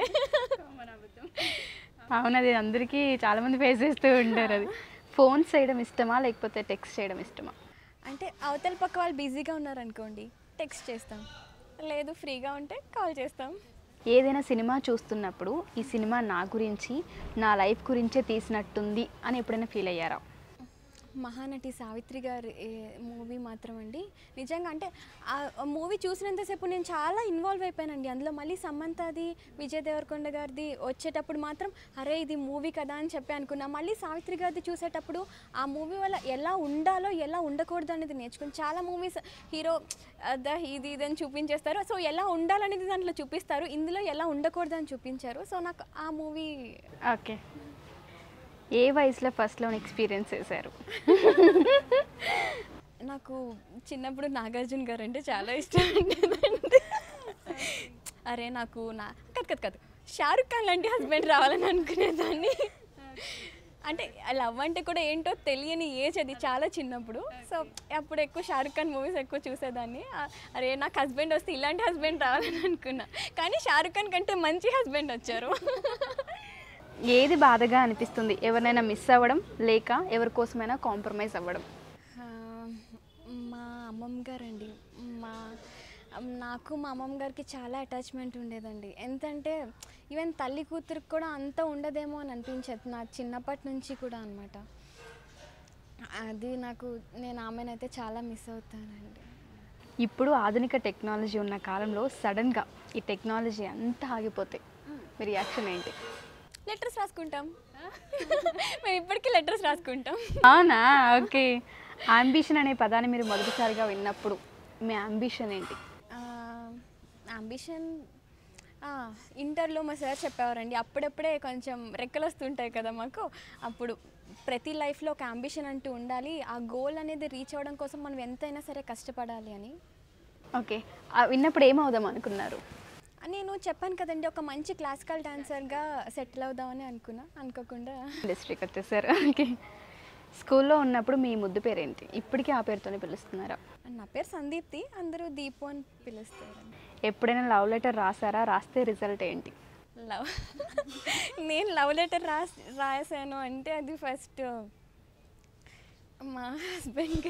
అవును అది అందరికీ చాలామంది ఫేస్ చేస్తూ ఉంటారు అది ఫోన్స్ చేయడం ఇష్టమా లేకపోతే టెక్స్ట్ చేయడం ఇష్టమా అంటే అవతల పక్క వాళ్ళు బిజీగా ఉన్నారనుకోండి టెక్స్ట్ చేస్తాం లేదు ఫ్రీగా ఉంటే కాల్ చేస్తాం ఏదైనా సినిమా చూస్తున్నప్పుడు ఈ సినిమా నా గురించి నా లైఫ్ గురించే తీసినట్టుంది అని ఎప్పుడైనా ఫీల్ అయ్యారా మహానటి సావిత్రి గారి మూవీ మాత్రం అండి నిజంగా అంటే ఆ మూవీ చూసినంతసేపు నేను చాలా ఇన్వాల్వ్ అయిపోయానండి అందులో మళ్ళీ సమంతది విజయ్ దేవరకొండ గారిది వచ్చేటప్పుడు మాత్రం అరే ఇది మూవీ కదా అని చెప్పి అనుకున్నా మళ్ళీ సావిత్రి గారిది చూసేటప్పుడు ఆ మూవీ వల్ల ఎలా ఉండాలో ఎలా ఉండకూడదు అనేది నేర్చుకుని చాలా మూవీస్ హీరో అదా ఇది ఇది అని చూపించేస్తారు సో ఎలా ఉండాలనేది దాంట్లో చూపిస్తారు ఇందులో ఎలా ఉండకూడదు అని చూపించారు సో నాకు ఆ మూవీ ఓకే ఏ వయసులో ఫస్ట్ లోన్ ఎక్స్పీరియన్స్ చేశారు నాకు చిన్నప్పుడు నాగార్జున గారు అంటే చాలా ఇష్టం ఉండేదండి అరే నాకు నా కదు కదు కదు షారుఖ్ ఖాన్ లాంటి హస్బెండ్ రావాలని అనుకునేదాన్ని అంటే లవ్ అంటే కూడా ఏంటో తెలియని ఏజ్ అది చాలా చిన్నప్పుడు సో అప్పుడు ఎక్కువ షారుఖ్ ఖాన్ మూవీస్ ఎక్కువ చూసేదాన్ని ఆ, అరే నాకు హస్బెండ్ వస్తే ఇలాంటి హస్బెండ్ రావాలని అనుకున్నా కానీ షారుఖ్ ఖాన్ కంటే మంచి హస్బెండ్ వచ్చారు ఏది బాధగా అనిపిస్తుంది ఎవరినైనా మిస్ అవ్వడం లేక ఎవరి కోసమైనా కాంప్రమైజ్ అవ్వడం ఆ, మా అమ్మమ్మ గారండి మా నాకు మా అమ్మమ్మ గారికి చాలా అటాచ్మెంట్ ఉండేదండి ఎంతంటే ఈవెన్ తల్లి కూతురికి కూడా అంత ఉండదేమో అని అనిపించేది నా చిన్నప్పటి నుంచి కూడా అనమాట అది నాకు నేను ఆమెనైతే చాలా మిస్ అవుతానండి ఇప్పుడు ఆధునిక టెక్నాలజీ ఉన్న కాలంలో సడన్గా ఈ టెక్నాలజీ అంతా ఆగిపోతే మీ రియాక్షన్ ఏంటి లెటర్స్ రాసుకుంటాం మేము ఇప్పటికీ లెటర్స్ రాసుకుంటాం అవునా ఓకే అంబిషన్ అనే పదాన్ని మీరు మొదటిసారిగా విన్నప్పుడు మీ అంబిషన్ ఏంటి అంబిషన్ ఇంటర్లో మా సార్ చెప్పేవారండి అప్పుడప్పుడే కొంచెం రెక్కలు వస్తుంటాయి కదా మాకు అప్పుడు ప్రతి లైఫ్లో ఒక అంబిషన్ అంటూ ఉండాలి ఆ గోల్ అనేది రీచ్ అవ్వడం కోసం మనం ఎంతైనా సరే కష్టపడాలి అని ఓకే ఆ విన్నప్పుడు ఏమవుదాం అనుకున్నారు నేను చెప్పాను కదండి ఒక మంచి క్లాసికల్ డాన్సర్గా సెటిల్ అవుదామని అనుకున్నా అనుకోకుండా ఇండస్ట్రీకి వచ్చేసారు ఓకే స్కూల్లో ఉన్నప్పుడు మీ ముద్దు పేరేంటి ఇప్పటికీ ఆ పేరుతోనే పిలుస్తున్నారా నా పేరు సందీప్తి అందరూ దీపు అని పిలుస్తారండి ఎప్పుడైనా లవ్ లెటర్ రాసారా రాస్తే రిజల్ట్ ఏంటి లవ్ నేను లవ్ లెటర్ రాస్ రాసాను అంటే అది ఫస్ట్ మా హస్బెండ్కి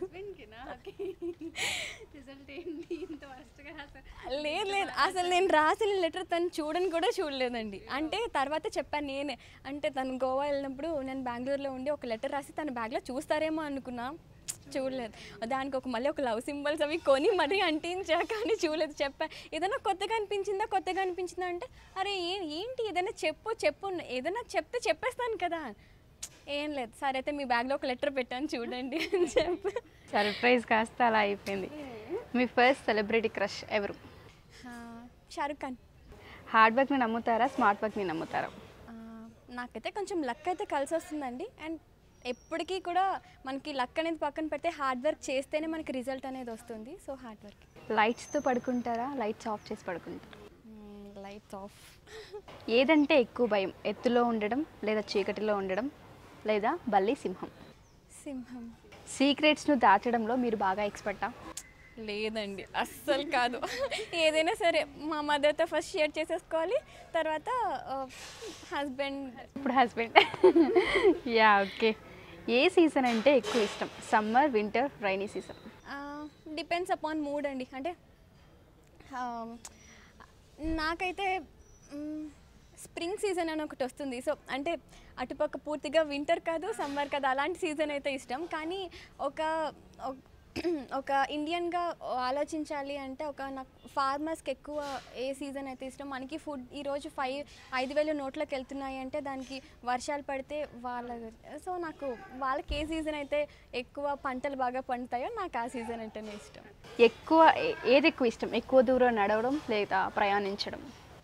లేదు లేదు అసలు నేను రాసిన లెటర్ తను చూడని కూడా చూడలేదండి అంటే తర్వాత చెప్పాను నేనే అంటే తను గోవా వెళ్ళినప్పుడు నేను బెంగళూరులో ఉండి ఒక లెటర్ రాసి తన బ్యాగ్లో చూస్తారేమో అనుకున్నా చూడలేదు దానికి ఒక మళ్ళీ ఒక లవ్ సింబల్స్ అవి కొని మరీ అంటించా కానీ చూడలేదు చెప్పా ఏదైనా కొత్తగా అనిపించిందా కొత్తగా అనిపించిందా అంటే అరే ఏ ఏంటి ఏదైనా చెప్పు చెప్పు ఏదైనా చెప్తే చెప్పేస్తాను కదా ఏం లేదు సరే అయితే మీ బ్యాగ్లో ఒక లెటర్ పెట్టాను చూడండి అని చెప్పి సర్ప్రైజ్ కాస్త అలా అయిపోయింది మీ ఫస్ట్ సెలబ్రిటీ క్రష్ ఎవరు ఆ, షారుఖ్ ఖాన్ హార్డ్ వర్క్ని నమ్ముతారా స్మార్ట్ వర్క్ని నమ్ముతారా ఆ, నాకైతే కొంచెం లక్ అయితే కలిసి వస్తుందండి అండ్ ఎప్పటికీ కూడా మనకి లక్ అనేది పక్కన పెడితే హార్డ్ వర్క్ చేస్తేనే మనకి రిజల్ట్ అనేది వస్తుంది సో హార్డ్ వర్క్ లైట్స్తో పడుకుంటారా లైట్స్ ఆఫ్ చేసి పడుకుంటారా లైట్స్ ఆఫ్ ఏదంటే ఎక్కువ భయం ఎత్తులో ఉండడం లేదా చీకటిలో ఉండడం లేదా బల్లి సింహం సింహం సీక్రెట్స్ను దాచడంలో మీరు బాగా ఎక్స్పర్టా లేదండి అస్సలు కాదు ఏదైనా సరే మా మదర్తో ఫస్ట్ షేర్ చేసేసుకోవాలి తర్వాత హస్బెండ్ ఇప్పుడు హస్బెండ్ యా ఓకే ఏ సీజన్ అంటే ఎక్కువ ఇష్టం summer winter rainy season depends upon mood అండి అంటే ఆ, నాకైతే స్ప్రింగ్ సీజన్ అని ఒకటి వస్తుంది సో అంటే అటుపక్క పూర్తిగా వింటర్ కాదు సమ్మర్ కాదు అలాంటి సీజన్ అయితే ఇష్టం కానీ ఒక ఒక- ఒక ఇండియన్గా ఆలోచించాలి అంటే ఒక నాకు ఫార్మర్స్కి ఎక్కువ ఏ సీజన్ అయితే ఇష్టం మనకి ఫుడ్ ఈరోజు ఫైవ్ ఐదు వేలు నోట్లోకి వెళ్తున్నాయి అంటే దానికి వర్షాలు పడితే వాళ్ళ సో నాకు వాళ్ళకి ఏ సీజన్ అయితే ఎక్కువ పంటలు బాగా పండుతాయో నాకు ఆ సీజన్ అంటేనే ఇష్టం ఎక్కువ ఏ- ఏది ఎక్కువ ఇష్టం ఎక్కువ దూరం నడవడం లేదా ప్రయాణించడం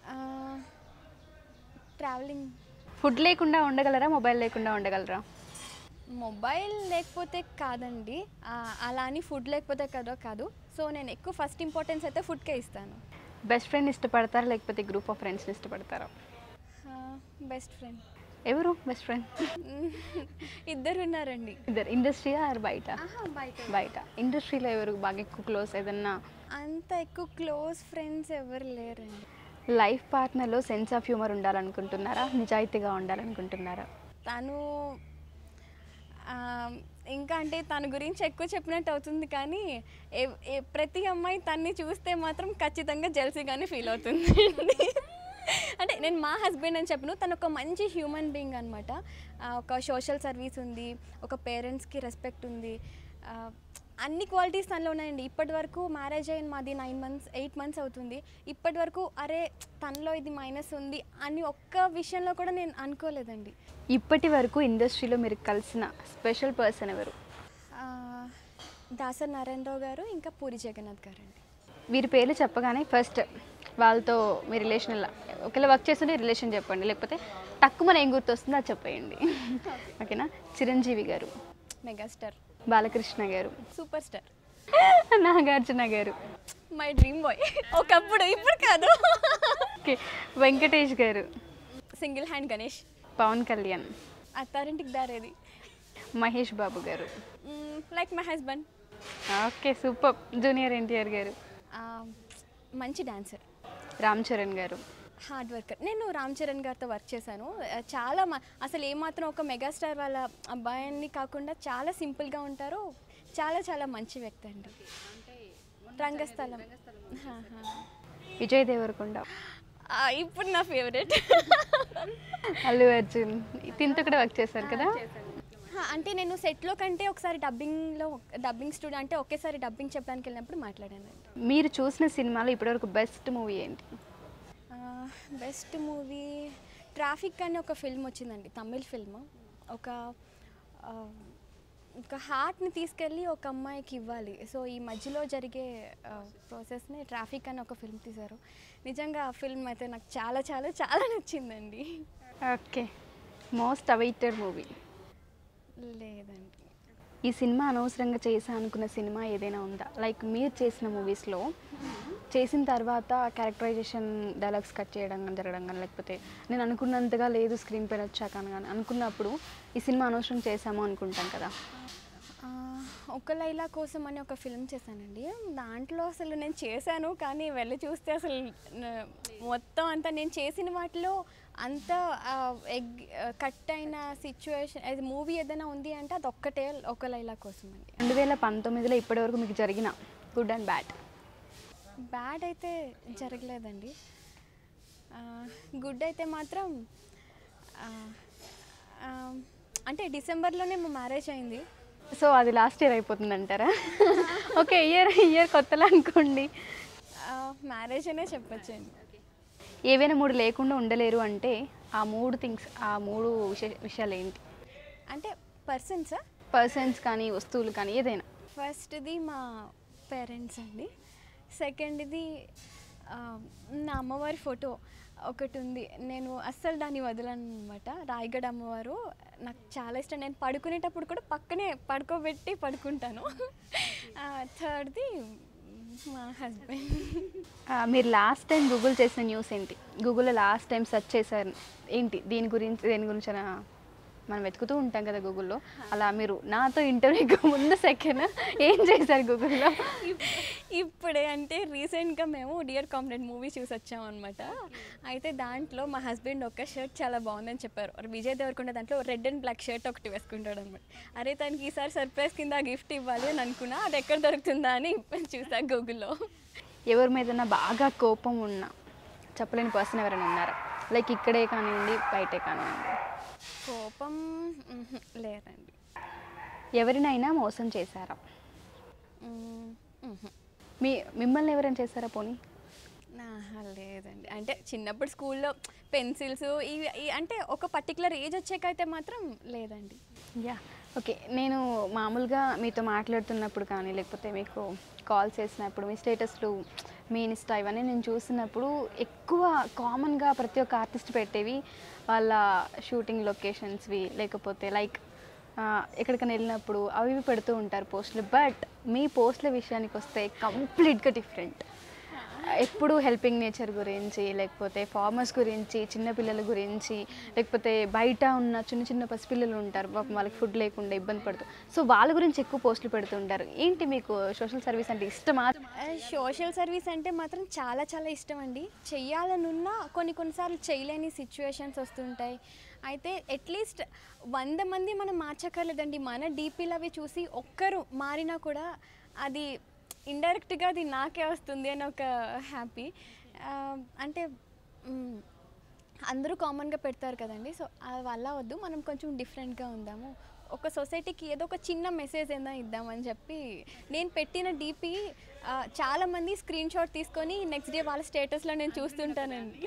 ట్రావెలింగ్ ఫుడ్ లేకుండా ఉండగలరా మొబైల్ లేకుండా ఉండగలరా మొబైల్ లేకపోతే కాదండి ఆ, అలా అని ఫుడ్ లేకపోతే కదా కాదు సో నేను ఎక్కువ ఫస్ట్ ఇంపార్టెన్స్ అయితే ఫుడ్కే ఇస్తాను బెస్ట్ ఫ్రెండ్ ఇష్టపడతారా లేకపోతే గ్రూప్ ఆఫ్ ఫ్రెండ్స్ని ఇష్టపడతారా బెస్ట్ ఫ్రెండ్ ఎవరు బెస్ట్ ఫ్రెండ్ ఇద్దరు ఉన్నారండి ఇద్దరు ఇండస్ట్రీ ఆర్ బయట బయట బయట ఇండస్ట్రీలో ఎవరు బాగా ఎక్కువ క్లోజ్ ఏదన్నా అంత ఎక్కువ క్లోజ్ ఫ్రెండ్స్ ఎవరు లేరండి లైఫ్ పార్ట్నర్లో సెన్స్ ఆఫ్ హ్యూమర్ ఉండాలనుకుంటున్నారా నిజాయితీగా ఉండాలనుకుంటున్నారా తను ఆ, ఇంకా అంటే తన గురించి ఎక్కువ చెప్పినట్టు అవుతుంది కానీ ఏ- ఏ- ప్రతి అమ్మాయి తన్ని చూస్తే మాత్రం ఖచ్చితంగా జెల్సీగానే ఫీల్ అవుతుంది అంటే నేను మా హస్బెండ్ అని చెప్పను తను ఒక మంచి హ్యూమన్ బీయింగ్ అనమాట ఒక సోషల్ సర్వీస్ ఉంది ఒక పేరెంట్స్కి రెస్పెక్ట్ ఉంది ఆ, అన్ని క్వాలిటీస్ తనలో ఉన్నాయండి ఇప్పటి వరకు మ్యారేజ్ అయిన మాది నైన్ మంత్స్ ఎయిట్ మంత్స్ అవుతుంది ఇప్పటి వరకు అరే తనలో ఇది మైనస్ ఉంది అని ఒక్క విషయంలో కూడా నేను అనుకోలేదండి ఇప్పటి వరకు ఇండస్ట్రీలో మీరు కలిసిన స్పెషల్ పర్సన్ ఎవరు ఆ, దాసర్ నారాయణరావు గారు ఇంకా పూరి జగన్నాథ్ గారు అండి వీరి పేర్లు చెప్పగానే ఫస్ట్ వాళ్ళతో మీ రిలేషన్ ఎలా ఒకవేళ వర్క్ చేస్తుంటే రిలేషన్ చెప్పండి లేకపోతే తక్కువ మన ఏం గుర్తొస్తుందో అది చెప్పేయండి ఓకేనా చిరంజీవి గారు మెగాస్టార్ బాలకృష్ణ గారు సూపర్ స్టార్ నాగార్జున గారు మై డ్రీమ్ బాయ్ ఒకప్పుడు ఇప్పుడు కాదు okay Venkatesh garu single hand Ganesh Pawan Kalyan Attarintiki Daredi Mahesh Babu garu like my husband okay super junior NTR garu మంచి డాన్సర్ రామ్ చరణ్ గారు హార్డ్ వర్కర్ నేను రామ్ చరణ్ గారితో వర్క్ చేశాను ఆ, చాలా మ- అసలు ఏమాత్రం ఒక మెగాస్టార్ వాళ్ళ అబ్బాయిని కాకుండా చాలా సింపుల్గా ఉంటారు చాలా చాలా మంచి వ్యక్తి అండి రంగస్థలం హా, హా. విజయ్ దేవరకొండ ఆ, ఇప్పుడు నా ఫేవరెట్ అల్లు అర్జున్ తింటూ కూడా వర్క్ చేశారు కదా అంటే నేను సెట్లో కంటే ఒకసారి డబ్బింగ్లో డబ్బింగ్ స్టూడియో అంటే ఒకేసారి డబ్బింగ్ చెప్పడానికి వెళ్ళినప్పుడు మాట్లాడానండి మీరు చూసిన సినిమాలో ఇప్పటివరకు బెస్ట్ మూవీ ఏంటి బెస్ట్ మూవీ ట్రాఫిక్ అని ఒక ఫిల్మ్ వచ్చిందండి తమిళ్ ఫిల్మ్ ఒక ఆ, ఒక హార్ట్ని తీసుకెళ్ళి ఒక అమ్మాయికి ఇవ్వాలి సో ఈ మధ్యలో జరిగే ప్రాసెస్ని ట్రాఫిక్ అని ఒక ఫిల్మ్ తీశారు నిజంగా ఆ ఫిల్మ్ అయితే నాకు చాలా చాలా చాలా నచ్చిందండి ఓకే మోస్ట్ అవైటెడ్ మూవీ లేదండి ఈ సినిమా అనవసరంగా చేసా అనుకున్న సినిమా ఏదైనా ఉందా లైక్ మీరు చేసిన మూవీస్లో చేసిన తర్వాత క్యారెక్టరైజేషన్ డైలాగ్స్ కట్ చేయడం కానీ జరగడం కానీ లేకపోతే నేను అనుకున్నంతగా లేదు స్క్రీన్ పైన వచ్చాక అని కానీ అనుకున్నప్పుడు ఈ సినిమా అనవసరం చేసాము అనుకుంటాం కదా ఆ, ఒక లైలా కోసం అని ఒక ఫిల్మ్ చేశానండి దాంట్లో అసలు నేను చేశాను కానీ వెళ్ళి చూస్తే అసలు న- మొత్తం అంతా నేను చేసిన వాటిలో అంత ఎగ్ కట్ అయిన సిచ్యువేషన్ అది మూవీ ఏదైనా ఉంది అంటే అది ఒక్కటే ఒక లైలా కోసం అండి రెండు వేల పంతొమ్మిదిలో ఇప్పటివరకు మీకు జరిగిన గుడ్ అండ్ బ్యాడ్ బ్యాడ్ అయితే జరగలేదండి గుడ్ అయితే మాత్రం ఆ, ఆ, అంటే డిసెంబర్లోనే మా మ్యారేజ్ అయింది సో అది లాస్ట్ ఇయర్ అయిపోతుంది అంటారా ఓకే ఇయర్ ఇయర్ కొత్తలో అనుకోండి మ్యారేజ్ అనే చెప్పొచ్చండి ఏవైనా మూడు లేకుండా ఉండలేరు అంటే ఆ మూడు థింగ్స్ ఆ మూడు విషయ విషయాలు ఏంటి అంటే పర్సన్సా పర్సన్స్ కానీ వస్తువులు కానీ ఏదైనా ఫస్ట్ది మా పేరెంట్స్ అండి సెకండ్ది ఆ, నా అమ్మవారి ఫోటో ఒకటి ఉంది నేను అస్సలు దాన్ని వదలను అనమాట రాయగడ అమ్మవారు నాకు చాలా ఇష్టం నేను పడుకునేటప్పుడు కూడా పక్కనే పడుకోబెట్టి పడుకుంటాను థర్డ్ది మా హస్బెండ్ ఆ, మీరు లాస్ట్ టైం గూగుల్ చేసిన న్యూస్ ఏంటి గూగుల్లో లాస్ట్ టైం సెర్చ్ చేశారు ఏంటి దీని గురించి దేని గురించి అనా మనం వెతుకుతూ ఉంటాం కదా గూగుల్లో అలా మీరు నాతో ఇంటర్వ్యూకి ముందు సెకండ్ ఏం చేశారు గూగుల్లో ఇప్పుడే అంటే రీసెంట్గా మేము డియర్ కామ్రేడ్ మూవీ చూసి వచ్చాం అనమాట అయితే దాంట్లో మా హస్బెండ్ ఒక షర్ట్ చాలా బాగుందని చెప్పారు మరి విజయ్ దేవరకొండ దాంట్లో రెడ్ అండ్ బ్లాక్ షర్ట్ ఒకటి వేసుకుంటాడు అనమాట అరే తనకి ఈసారి సర్ప్రైజ్ కింద గిఫ్ట్ ఇవ్వాలి అని అనుకున్నా అది ఎక్కడ దొరుకుతుందా అని చూసా గూగుల్లో ఎవరి మీదన్నా బాగా కోపం ఉన్నా చెప్పలేని పర్సన్ ఎవరైనా ఉన్నారా లైక్ ఇక్కడే కానివ్వండి బయటే కానివ్వండి కోపం మ్హూ, లేదండి ఎవరినైనా మోసం చేశారా మ్, మ్హూ. మీ మిమ్మల్ని ఎవరైనా చేశారా పోనీ ఆహా, లేదండి అంటే చిన్నప్పుడు స్కూల్లో పెన్సిల్స్ ఇవి ఈ- అంటే ఒక పర్టికులర్ ఏజ్ వచ్చాకైతే మాత్రం లేదండి యా ఓకే నేను మామూలుగా మీతో మాట్లాడుతున్నప్పుడు కానీ లేకపోతే మీకు కాల్ చేసినప్పుడు మీ స్టేటస్లు మీ ఇన్స్టా ఇవన్నీ నేను చూసినప్పుడు ఎక్కువ కామన్గా ప్రతి ఒక్క ఆర్టిస్ట్ పెట్టేవి వాళ్ళ షూటింగ్ లొకేషన్స్వి లేకపోతే లైక్ ఎక్కడికైనా వెళ్ళినప్పుడు అవి ఇవి పెడుతూ ఉంటారు పోస్టులు బట్ మీ పోస్టుల విషయానికి వస్తే కంప్లీట్గా డిఫరెంట్ ఎప్పుడు హెల్పింగ్ నేచర్ గురించి లేకపోతే ఫార్మర్స్ గురించి చిన్నపిల్లల గురించి లేకపోతే బయట ఉన్న చిన్న చిన్న పసిపిల్లలు ఉంటారు పాపం వాళ్ళకి ఫుడ్ లేకుండా ఇబ్బంది పడుతూ సో వాళ్ళ గురించి ఎక్కువ పోస్టులు పెడుతుంటారు ఏంటి మీకు సోషల్ సర్వీస్ అంటే ఇష్టమా సోషల్ సర్వీస్ అంటే మాత్రం చాలా చాలా ఇష్టం అండి చెయ్యాలనున్నా కొన్ని కొన్నిసార్లు చేయలేని సిచ్యువేషన్స్ వస్తుంటాయి అయితే అట్లీస్ట్ వంద మంది మనం మార్చక్కర్లేదండి మన డీపీలు అవి చూసి ఒక్కరు మారినా కూడా అది ఇండైరెక్ట్గా అది నాకే వస్తుంది అని ఒక హ్యాపీ అంటే మ్, అందరూ కామన్గా పెడతారు కదండి సో అవి అలా వద్దు మనం కొంచెం డిఫరెంట్గా ఉందాము ఒక సొసైటీకి ఏదో ఒక చిన్న మెసేజ్ అయినా ఇద్దామని చెప్పి నేను పెట్టిన డీపీ చాలామంది స్క్రీన్ షాట్ తీసుకొని నెక్స్ట్ డే వాళ్ళ స్టేటస్లో నేను చూస్తుంటానండి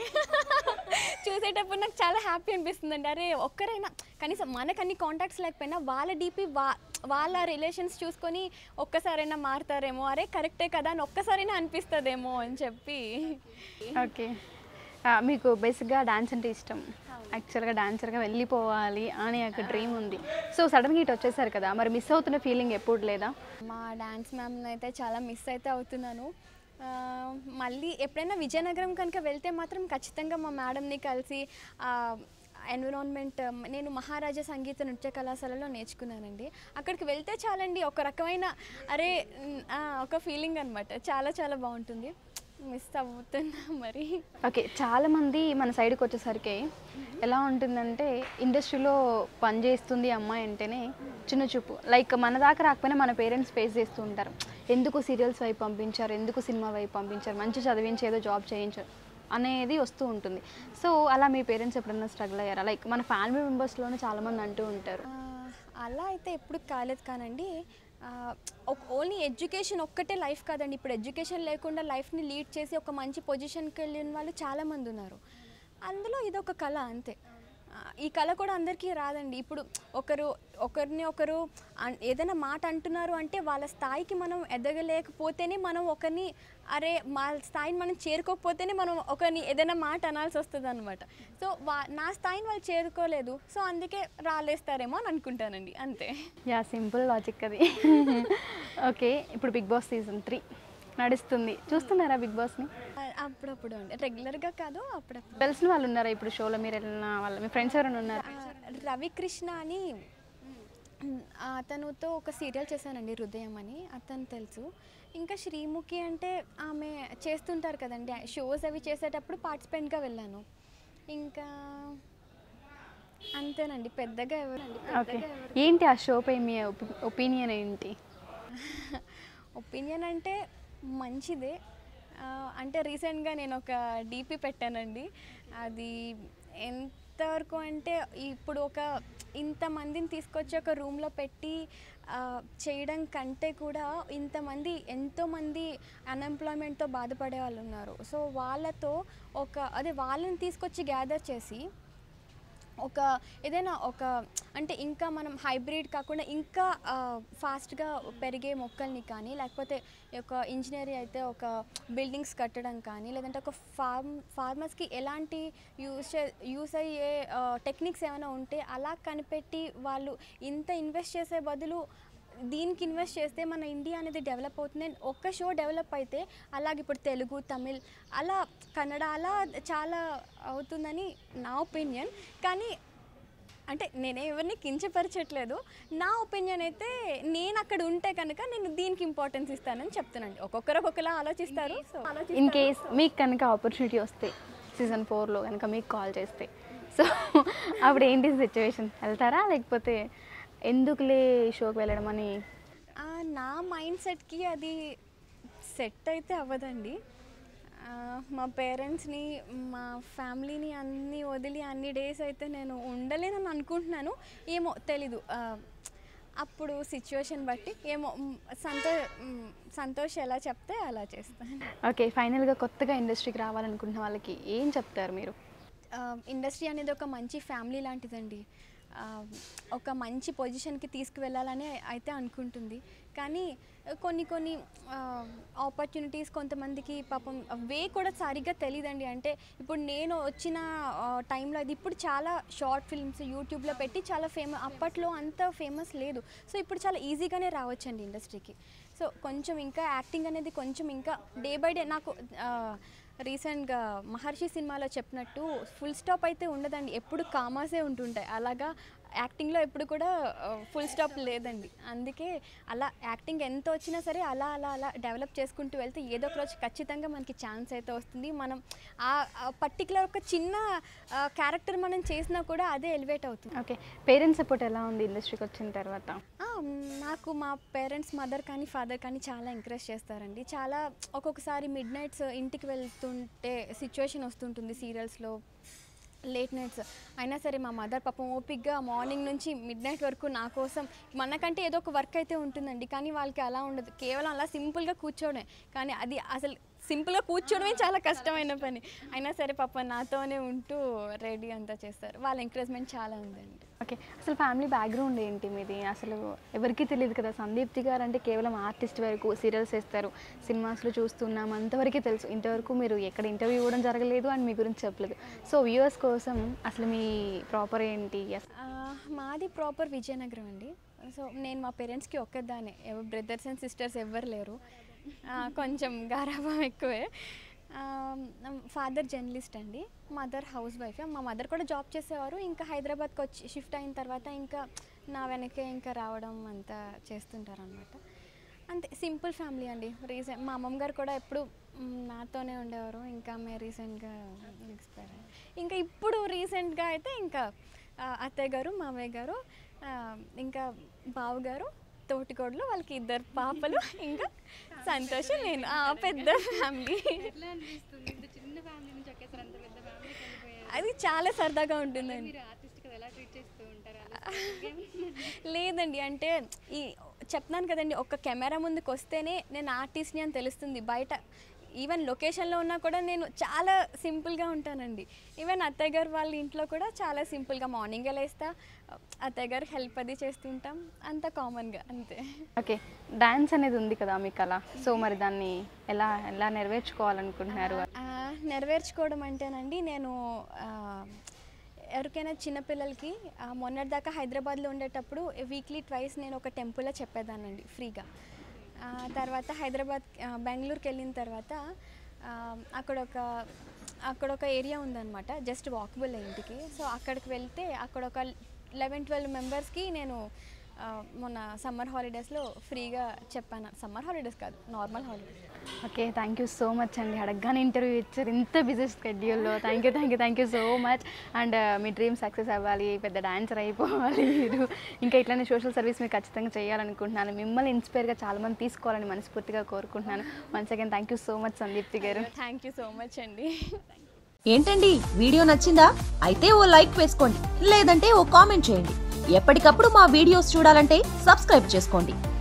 చూసేటప్పుడు నాకు చాలా హ్యాపీ అనిపిస్తుందండి అరే ఒక్కరైనా కనీసం మనకు అన్ని కాంటాక్ట్స్ లేకపోయినా వాళ్ళ డీపీ వా వాళ్ళ రిలేషన్స్ చూసుకొని ఒక్కసారైనా మారుతారేమో అరే కరెక్టే కదా అని ఒక్కసారైనా అనిపిస్తుందేమో అని చెప్పి ఓకే ఆ, మీకు బేసిక్గా డాన్స్ అంటే ఇష్టం యాక్చువల్గా డాన్సర్గా వెళ్ళిపోవాలి అనే ఒక డ్రీమ్ ఉంది సో సడన్గా ఇటు వచ్చేసారు కదా మరి మిస్ అవుతున్న ఫీలింగ్ ఎప్పుడు లేదా మా డాన్స్ మ్యామ్ అయితే చాలా మిస్ అయితే అవుతున్నాను ఆ, మళ్ళీ ఎప్పుడైనా విజయనగరం కనుక వెళ్తే మాత్రం ఖచ్చితంగా మా మేడంని కలిసి ఎన్విరాన్మెంట్ నేను మహారాజా సంగీత నృత్య కళాశాలలో నేర్చుకున్నానండి అక్కడికి వెళ్తే చాలండి ఒక రకమైన అరే మ్, ఆ, ఒక ఫీలింగ్ అనమాట చాలా చాలా బాగుంటుంది మిస్ అవుతున్నా మరి ఓకే చాలామంది మన సైడ్కి వచ్చేసరికి ఎలా ఉంటుందంటే ఇండస్ట్రీలో పని చేస్తుంది అమ్మాయి అంటేనే చిన్న చూపు లైక్ మన దాకా రాకపోయినా మన పేరెంట్స్ ఫేస్ చేస్తూ ఉంటారు ఎందుకు సీరియల్స్ వైపు పంపించారు ఎందుకు సినిమా వైపు పంపించారు మంచి చదివించి ఏదో జాబ్ చేయించారు అనేది వస్తూ ఉంటుంది సో అలా మీ పేరెంట్స్ ఎప్పుడైనా స్ట్రగుల్ అయ్యారా లైక్ మన ఫ్యామిలీ మెంబర్స్లోనే చాలామంది అంటూ ఉంటారు ఆ, అలా అయితే ఎప్పుడు కాలేదు కానండి ఓన్లీ ఎడ్యుకేషన్ ఒక్కటే లైఫ్ కాదండి ఇప్పుడు ఎడ్యుకేషన్ లేకుండా లైఫ్ని లీడ్ చేసి ఒక మంచి పొజిషన్కి వెళ్ళిన వాళ్ళు చాలామంది ఉన్నారు అందులో ఇది ఒక కళ అంతే ఆ, ఈ కళ కూడా అందరికీ రాదండి ఇప్పుడు ఒకరు ఒకరిని ఒకరు అన్- ఏదైనా మాట అంటున్నారు అంటే వాళ్ళ స్థాయికి మనం ఎదగలేకపోతేనే మనం ఒకరిని అరే మా స్థాయిని మనం చేరుకోకపోతేనే మనం ఒకరిని ఏదైనా మాట అనాల్సి వస్తుంది అనమాట సో వా నా స్థాయిని వాళ్ళు చేరుకోలేదు సో అందుకే రాలేస్తారేమో అని అనుకుంటానండి అంతే యా సింపుల్ లాజిక్ అది ఓకే ఇప్పుడు బిగ్ బాస్ సీజన్ త్రీ నడుస్తుంది చూస్తున్నారా బిగ్ బాస్ని ఆ, అప్పుడప్పుడు అండి రెగ్యులర్గా కాదు అప్పుడప్పుడు తెలిసిన వాళ్ళు ఉన్నారా ఇప్పుడు షోలో మీరు వెళ్ళిన వాళ్ళు మీ ఫ్రెండ్స్ ఎవరైనా ఉన్నారా ఆ, రవికృష్ణ అని మ్, అతనుతో ఒక సీరియల్ చేశానండి హృదయం అని అతను తెలుసు ఇంకా శ్రీముఖి అంటే ఆమె చేస్తుంటారు కదండి షోస్ అవి చేసేటప్పుడు పార్టిసిపెంట్గా వెళ్ళాను ఇంకా అంతేనండి పెద్దగా ఎవరండి ఓకే ఏంటి ఆ షోపై మీ ఒపీనియన్ ఏంటి ఒపీనియన్ అంటే మంచిదే ఆ, అంటే రీసెంట్గా నేను ఒక డీపీ పెట్టానండి అది ఎంతవరకు అంటే ఇప్పుడు ఒక ఇంతమందిని తీసుకొచ్చి ఒక రూమ్లో పెట్టి ఆ, చేయడం కంటే కూడా ఇంతమంది ఎంతోమంది అన్ఎంప్లాయ్మెంట్తో బాధపడే వాళ్ళు ఉన్నారు సో వాళ్ళతో ఒక అదే వాళ్ళని తీసుకొచ్చి గ్యాదర్ చేసి ఒక ఏదైనా ఒక అంటే ఇంకా మనం హైబ్రిడ్ కాకుండా ఇంకా ఫాస్ట్గా పెరిగే మొక్కల్ని కానీ లేకపోతే ఒక ఇంజనీర్ అయితే ఒక బిల్డింగ్స్ కట్టడం కానీ లేదంటే ఒక ఫార్మ్ ఫార్మర్స్కి ఎలాంటి యూస్ చే యూస్ అయ్యే టెక్నిక్స్ ఏమైనా ఉంటే అలా కనిపెట్టి వాళ్ళు ఇంత ఇన్వెస్ట్ చేసే బదులు దీనికి ఇన్వెస్ట్ చేస్తే మన ఇండియా అనేది డెవలప్ అవుతుంది And ఒక్క షో డెవలప్ అయితే అలాగే ఇప్పుడు తెలుగు తమిళ్ అలా కన్నడ అలా చాలా అవుతుందని నా ఒపీనియన్ కానీ అంటే నేనే ఎవరిని కించపరచట్లేదు నా ఒపీనియన్ అయితే నేను అక్కడ ఉంటే కనుక నేను దీనికి ఇంపార్టెన్స్ ఇస్తానని చెప్తానండి ఒక్కొక్కరు ఒక్కొక్కలా ఆలోచిస్తారు సో ఇన్ కేస్ మీకు కనుక ఆపర్చునిటీ వస్తే సీజన్ ఫోర్లో కనుక మీకు కాల్ చేస్తే సో అప్పుడు ఏంటి సిచ్యువేషన్ వెళ్తారా లేకపోతే ఎందుకులే షోకి వెళ్ళడం అని ఆ, నా మైండ్ సెట్కి అది సెట్ అయితే అవ్వదండి ఆ, మా పేరెంట్స్ని మా ఫ్యామిలీని అన్ని వదిలి అన్ని డేస్ అయితే నేను ఉండలేనని అనుకుంటున్నాను ఏమో తెలీదు ఆ, అప్పుడు సిచ్యువేషన్ బట్టి ఏమో మ్, సంతో మ్, సంతోష్ ఎలా చెప్తే అలా చేస్తాను ఓకే ఫైనల్గా కొత్తగా ఇండస్ట్రీకి రావాలనుకుంటున్న వాళ్ళకి ఏం చెప్తారు మీరు ఇండస్ట్రీ అనేది ఒక మంచి ఫ్యామిలీ లాంటిదండి ఆ, ఒక మంచి పొజిషన్కి తీసుకువెళ్ళాలని అయితే అనుకుంటుంది కానీ కొన్ని కొన్ని ఆపర్చునిటీస్ కొంతమందికి పాపం వే కూడా సరిగ్గా తెలియదండి అంటే ఇప్పుడు నేను వచ్చిన టైంలో అది ఇప్పుడు చాలా షార్ట్ ఫిల్మ్స్ యూట్యూబ్లో పెట్టి చాలా ఫేమస్ అప్పట్లో అంత ఫేమస్ లేదు సో ఇప్పుడు చాలా ఈజీగానే రావచ్చండి ఇండస్ట్రీకి సో కొంచెం ఇంకా యాక్టింగ్ అనేది కొంచెం ఇంకా డే బై డే నాకు ఆ, రీసెంట్గా మహర్షి సినిమాలో చెప్పినట్టు ఫుల్ స్టాప్ అయితే ఉండదండి ఎప్పుడు కామాసే ఉంటుంటాయి అలాగా యాక్టింగ్లో ఎప్పుడు కూడా ఫుల్ స్టాప్ లేదండి అందుకే అలా యాక్టింగ్ ఎంత వచ్చినా సరే అలా అలా అలా డెవలప్ చేసుకుంటూ వెళ్తే ఏదో ఒక రోజు ఖచ్చితంగా మనకి ఛాన్స్ అయితే వస్తుంది మనం ఆ పర్టికులర్ ఒక చిన్న క్యారెక్టర్ మనం చేసినా కూడా అదే ఎలివేట్ అవుతుంది ఓకే పేరెంట్స్ సపోర్ట్ ఎలా ఉంది ఇండస్ట్రీకి వచ్చిన తర్వాత ఆ, నాకు మా పేరెంట్స్ మదర్ కానీ ఫాదర్ కానీ చాలా ఎంకరేజ్ చేస్తారండి చాలా ఒక్కొక్కసారి మిడ్ నైట్స్ ఇంటికి వెళ్తుంటే సిచ్యువేషన్ వస్తుంటుంది సీరియల్స్లో లేట్ నైట్స్ అయినా సరే మా మదర్ పాపం ఓపిక్గా మార్నింగ్ నుంచి మిడ్ నైట్ వరకు నా కోసం మనకంటే ఏదో ఒక వర్క్ అయితే ఉంటుందండి కానీ వాళ్ళకి అలా ఉండదు కేవలం అలా సింపుల్గా కూర్చోవడమే కానీ అది అసలు సింపుల్గా కూర్చోవడమే చాలా కష్టమైన పని అయినా సరే పాప నాతోనే ఉంటూ రెడీ అంతా చేస్తారు వాళ్ళ ఎంకరేజ్మెంట్ చాలా ఉందండి ఓకే అసలు ఫ్యామిలీ బ్యాక్గ్రౌండ్ ఏంటి మీది అసలు ఎవరికీ తెలియదు కదా సందీప్తి గారు అంటే కేవలం ఆర్టిస్ట్ వరకు సీరియల్స్ వేస్తారు సినిమాస్లో చూస్తున్నాం అంతవరకే తెలుసు ఇంతవరకు మీరు ఎక్కడ ఇంటర్వ్యూ ఇవ్వడం జరగలేదు అని మీ గురించి చెప్పలేదు సో వ్యూవర్స్ కోసం అసలు మీ ప్రాపర్ ఏంటి అసలు ఆ, మాది ప్రాపర్ విజయనగరం అండి సో నేను మా పేరెంట్స్కి ఒక్కదానే ఎవరు బ్రదర్స్ అండ్ సిస్టర్స్ ఎవ్వరు లేరు ఆ, కొంచెం గారాభం ఎక్కువే ఫాదర్ జర్నలిస్ట్ అండి మదర్ హౌస్ వైఫ్ మా మదర్ కూడా జాబ్ చేసేవారు ఇంకా హైదరాబాద్కి వచ్చి షిఫ్ట్ అయిన తర్వాత ఇంకా నా వెనకే ఇంకా రావడం అంతా చేస్తుంటారు అనమాట అంతే సింపుల్ ఫ్యామిలీ అండి రీసెంట్ మా అమ్మమ్మ గారు కూడా ఎప్పుడు మ్, నాతోనే ఉండేవారు ఇంకా మేము రీసెంట్గా ఎక్స్పైర్ ఇంకా ఇప్పుడు రీసెంట్గా అయితే ఇంకా ఆ, అత్తయ్య గారు మామయ్య గారు ఆ, ఇంకా బావగారు తోటికోడలు వాళ్ళకి ఇద్దరు పాపలు ఇంకా సంతోషం నేను ఆ పెద్ద ఫ్యామిలీ అది చాలా సరదాగా ఉంటుందండి లేదండి అంటే ఈ చెప్తున్నాను కదండి ఒక కెమెరా ముందుకు వస్తేనే నేను ఆర్టిస్ట్ని అని తెలుస్తుంది బయట ఈవెన్ లొకేషన్లో ఉన్నా కూడా నేను చాలా సింపుల్గా ఉంటానండి ఈవెన్ అత్తయ్య గారు వాళ్ళ ఇంట్లో కూడా చాలా సింపుల్గా మార్నింగే లేస్తా అత్తయ్య గారు హెల్ప్ అది చేస్తుంటాం అంత కామన్గా అంతే ఓకే డాన్స్ అనేది ఉంది కదా మీకు అలా సో మరి దాన్ని ఎలా ఎలా నెరవేర్చుకోవాలనుకుంటున్నారు ఆ, నెరవేర్చుకోవడం అంటేనండి నేను ఆ, ఎవరికైనా చిన్నపిల్లలకి ఆ, మొన్నటిదాకా హైదరాబాద్లో ఉండేటప్పుడు వీక్లీ ట్వైస్ నేను ఒక టెంపుల్లో చెప్పేదానండి ఫ్రీగా ఆ, తర్వాత హైదరాబాద్ ఆ, బెంగళూరుకి వెళ్ళిన తర్వాత ఆ, అక్కడ ఒక అక్కడ ఒక ఏరియా ఉందన్నమాట జస్ట్ వాకబుల్ ఇంటికి సో అక్కడికి వెళ్తే అక్కడ ఒక లెవెన్ ట్వెల్వ్ మెంబర్స్కి నేను ఆ, మొన్న సమ్మర్ హాలిడేస్లో ఫ్రీగా చెప్పాను సమ్మర్ హాలిడేస్ కాదు normal holidays okay thank you so much అండి అడగగానే ఇంటర్వ్యూ ఇచ్చారు ఇంత బిజీ స్కెడ్యూల్లో thank you thank you thank you so much and మీ డ్రీమ్ సక్సెస్ అవ్వాలి పెద్ద డాన్సర్ అయిపోవాలి మీరు ఇంకా ఇట్లానే సోషల్ సర్వీస్ మీరు ఖచ్చితంగా చేయాలనుకుంటున్నాను మిమ్మల్ని ఇన్స్పైర్గా చాలా మంది తీసుకోవాలని మనస్ఫూర్తిగా కోరుకుంటున్నాను once again thank you so much Sandeepthi garu thank you so much అండి ఏంటండి వీడియో నచ్చిందా అయితే ఓ లైక్ వేసుకోండి లేదంటే ఓ కామెంట్ చేయండి ఎప్పటికప్పుడు మా వీడియోస్ చూడాలంటే సబ్స్క్రైబ్ చేసుకోండి